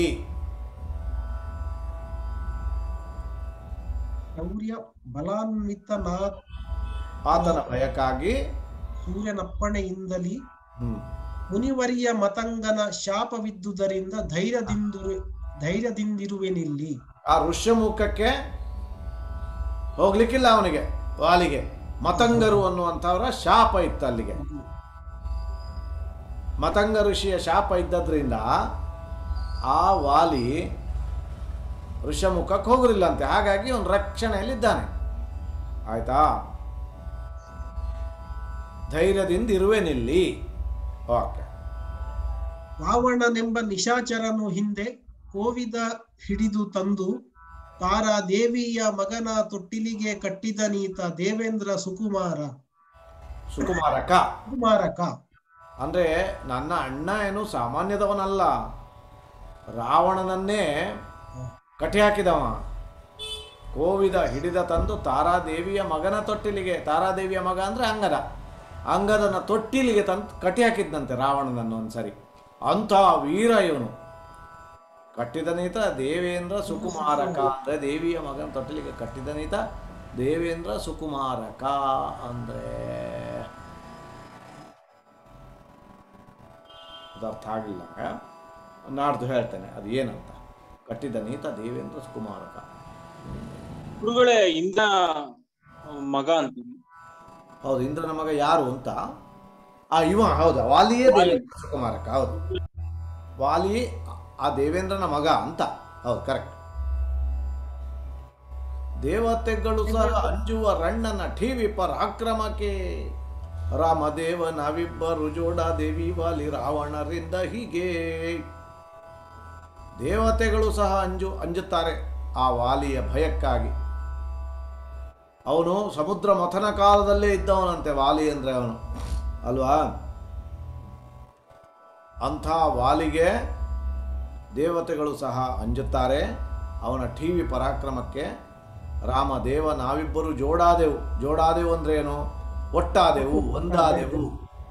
ಶೌರ್ಯ ಬಲಾನ್ವಿತನಾ ಆತನ ಭಯಕ್ಕಾಗಿ ಸೂರ್ಯನಪ್ಪಣೆಯಿಂದಲೇ ಹ್ಮ್. ಮುನಿವರಿಯ ಮತಂಗನ ಶಾಪವಿದ್ದುದರಿಂದ ಧೈರ್ಯದಿಂದಿರು ಧೈರ್ಯದಿಂದಿರುವೆನಿಲ್ಲಿ ಆ ಋಷ್ಯಮುಖಕ್ಕೆ ಹೋಗ್ಲಿಕ್ಕಿಲ್ಲ ಅವನಿಗೆ ವಾಲಿಗೆ ಮತಂಗರು ಅನ್ನುವಂಥವರ ಶಾಪ ಇತ್ತು ಅಲ್ಲಿಗೆ ಮತಂಗ ಋಷಿಯ ಶಾಪ ಇದ್ದದ್ರಿಂದ ಆ ವಾಲಿ ಋಷ್ಯಮುಖಕ್ಕೆ ಹೋಗೋದಿಲ್ಲಂತೆ ಹಾಗಾಗಿ ಅವನು ರಕ್ಷಣೆಯಲ್ಲಿದ್ದಾನೆ ಆಯ್ತಾ ಧೈರ್ಯದಿಂದ ಇರುವೆನಿಲ್ಲಿ ಓಕೆ ರಾವಣನೆಂಬ ನಿಶಾಚರನು ಹಿಂದೆ ಕೋವಿದ ಹಿಡಿದು ತಂದು ತಾರಾ ದೇವಿಯ ಮಗನ ತೊಟ್ಟಿಲಿಗೆ ಕಟ್ಟಿದ ನೀತ ದೇವೇಂದ್ರ ಸುಕುಮಾರ ಸುಕುಮಾರಕ ಕುಮಾರಕ ಅಂದ್ರೆ ನನ್ನ ಅಣ್ಣ ಏನು ಸಾಮಾನ್ಯದವನಲ್ಲ ರಾವಣನನ್ನೇ ಕಟಿ ಹಾಕಿದವ ಕೋವಿದ ಹಿಡಿದ ತಂದು ತಾರಾದೇವಿಯ ಮಗನ ತೊಟ್ಟಿಲಿಗೆ ತಾರಾದೇವಿಯ ಮಗ ಅಂದ್ರೆ ಅಂಗದ ಅಂಗದನ ತೊಟ್ಟಿಲಿಗೆ ತಂದು ಕಟಿ ಹಾಕಿದ್ದಂತೆ ರಾವಣನನ್ನು ಒಂದ್ಸರಿ ಅಂಥ ವೀರ ಇವನು ಕಟ್ಟಿದ ನೀತ ದೇವೇಂದ್ರ ಸುಕುಮಾರಕ ಅಂದ್ರೆ ದೇವಿಯ ಮಗನ ತೊಟ್ಟಿಲಿಗೆ ಕಟ್ಟಿದ ನೀತ ದೇವೇಂದ್ರ ಸುಕುಮಾರಕ ಅಂದ್ರೆ ಅದು ಅರ್ಥ ಆಗಲಿಲ್ಲ ನಾಡ್ದು ಹೇಳ್ತೇನೆ ಅದು ಏನಂತ ಕಟ್ಟಿದ ನೀತ ದೇವೇಂದ್ರ ಸುಕುಮಾರಕ ಗುರುಗಳೇ ಇಂದ್ರ ಮಗ ಅಂತ ಹೌದು ಇಂದ್ರನ ಮಗ ಯಾರು ಅಂತ ಆ ಇವ ಹೌದಾ ವಾಲಿಯೇ ದೇವೇಂದ್ರ ಸುಕುಮಾರಕ ಹೌದು ವಾಲಿ ಆ ದೇವೇಂದ್ರನ ಮಗ ಅಂತ ಹೌದು ಕರೆಕ್ಟ್ ದೇವತೆಗಳು ಸಹ ಅಂಜುವ ರಣ್ಣನ ಠೀವಿ ಪರಾಕ್ರಮಕ್ಕೆ ರಾಮದೇವ ನಾವಿಬ್ಬರು ಜೋಡ ದೇವಿ ವಾಲಿ ರಾವಣರಿಂದ ಹೀಗೆ ದೇವತೆಗಳು ಸಹ ಅಂಜು ಅಂಜುತ್ತಾರೆ ಆ ವಾಲಿಯ ಭಯಕ್ಕಾಗಿ ಅವನು ಸಮುದ್ರ ಮಥನ ಕಾಲದಲ್ಲೇ ಇದ್ದವನಂತೆ ವಾಲಿ ಅಂದ್ರೆ ಅವನು ಅಲ್ವಾ ಅಂಥ ವಾಲಿಗೆ ದೇವತೆಗಳು ಸಹ ಅಂಜುತ್ತಾರೆ ಅವನ ಟಿ ವಿ ಪರಾಕ್ರಮಕ್ಕೆ ರಾಮದೇವ ನಾವಿಬ್ಬರು ಜೋಡಾದೆವು ಜೋಡಾದೆವು ಅಂದ್ರೆ ಏನು ಒಟ್ಟಾದೆವು ಒಂದಾದೆವು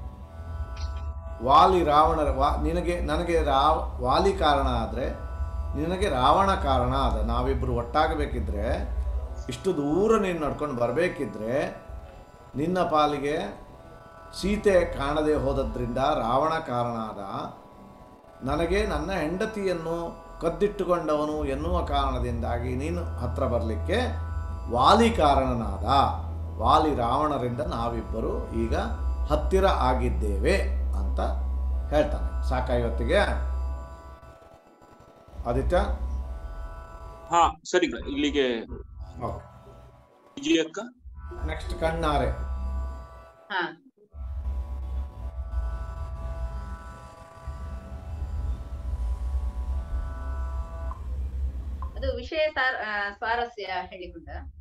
ವಾಲಿ ರಾವಣರ ವಾ ನಿನಗೆ ನನಗೆ ರಾವ ವಾಲಿ ಕಾರಣ ಆದರೆ ನಿನಗೆ ರಾವಣ ಕಾರಣ ಅದ ನಾವಿಬ್ಬರು ಒಟ್ಟಾಗಬೇಕಿದ್ರೆ ಇಷ್ಟು ದೂರ ನೀನು ನಡ್ಕೊಂಡು ಬರಬೇಕಿದ್ರೆ ನಿನ್ನ ಪಾಲಿಗೆ ಸೀತೆ ಕಾಣದೆ ಹೋದದ್ರಿಂದ ರಾವಣ ಕಾರಣ ಆದ ನನಗೆ ನನ್ನ ಹೆಂಡತಿಯನ್ನು ಕದ್ದಿಟ್ಟುಕೊಂಡವನು ಎನ್ನುವ ಕಾರಣದಿಂದಾಗಿ ನೀನು ಹತ್ರ ಬರಲಿಕ್ಕೆ ವಾಲಿ ಕಾರಣನಾದ ವಾಲಿ ರಾವಣರಿಂದ ನಾವಿಬ್ಬರು ಈಗ ಹತ್ತಿರ ಆಗಿದ್ದೇವೆ ಅಂತ ಹೇಳ್ತಾನೆ ಸಾಕ ಇವತ್ತಿಗೆ ಆದಿತ್ಯ ಹಾ ಸರಿ ಇಲ್ಲಿಗೆ ಓಕೆ ವಿಜಯ ಅಕ್ಕ ನೆಕ್ಸ್ಟ್ ಕಣ್ಣಾರೆ ಹಾ ಅದು ವಿಷಯ ಸಾರ್ ಆ, ಸ್ವಾರಸ್ಯ ಹೇಳಿಕೊಂಡ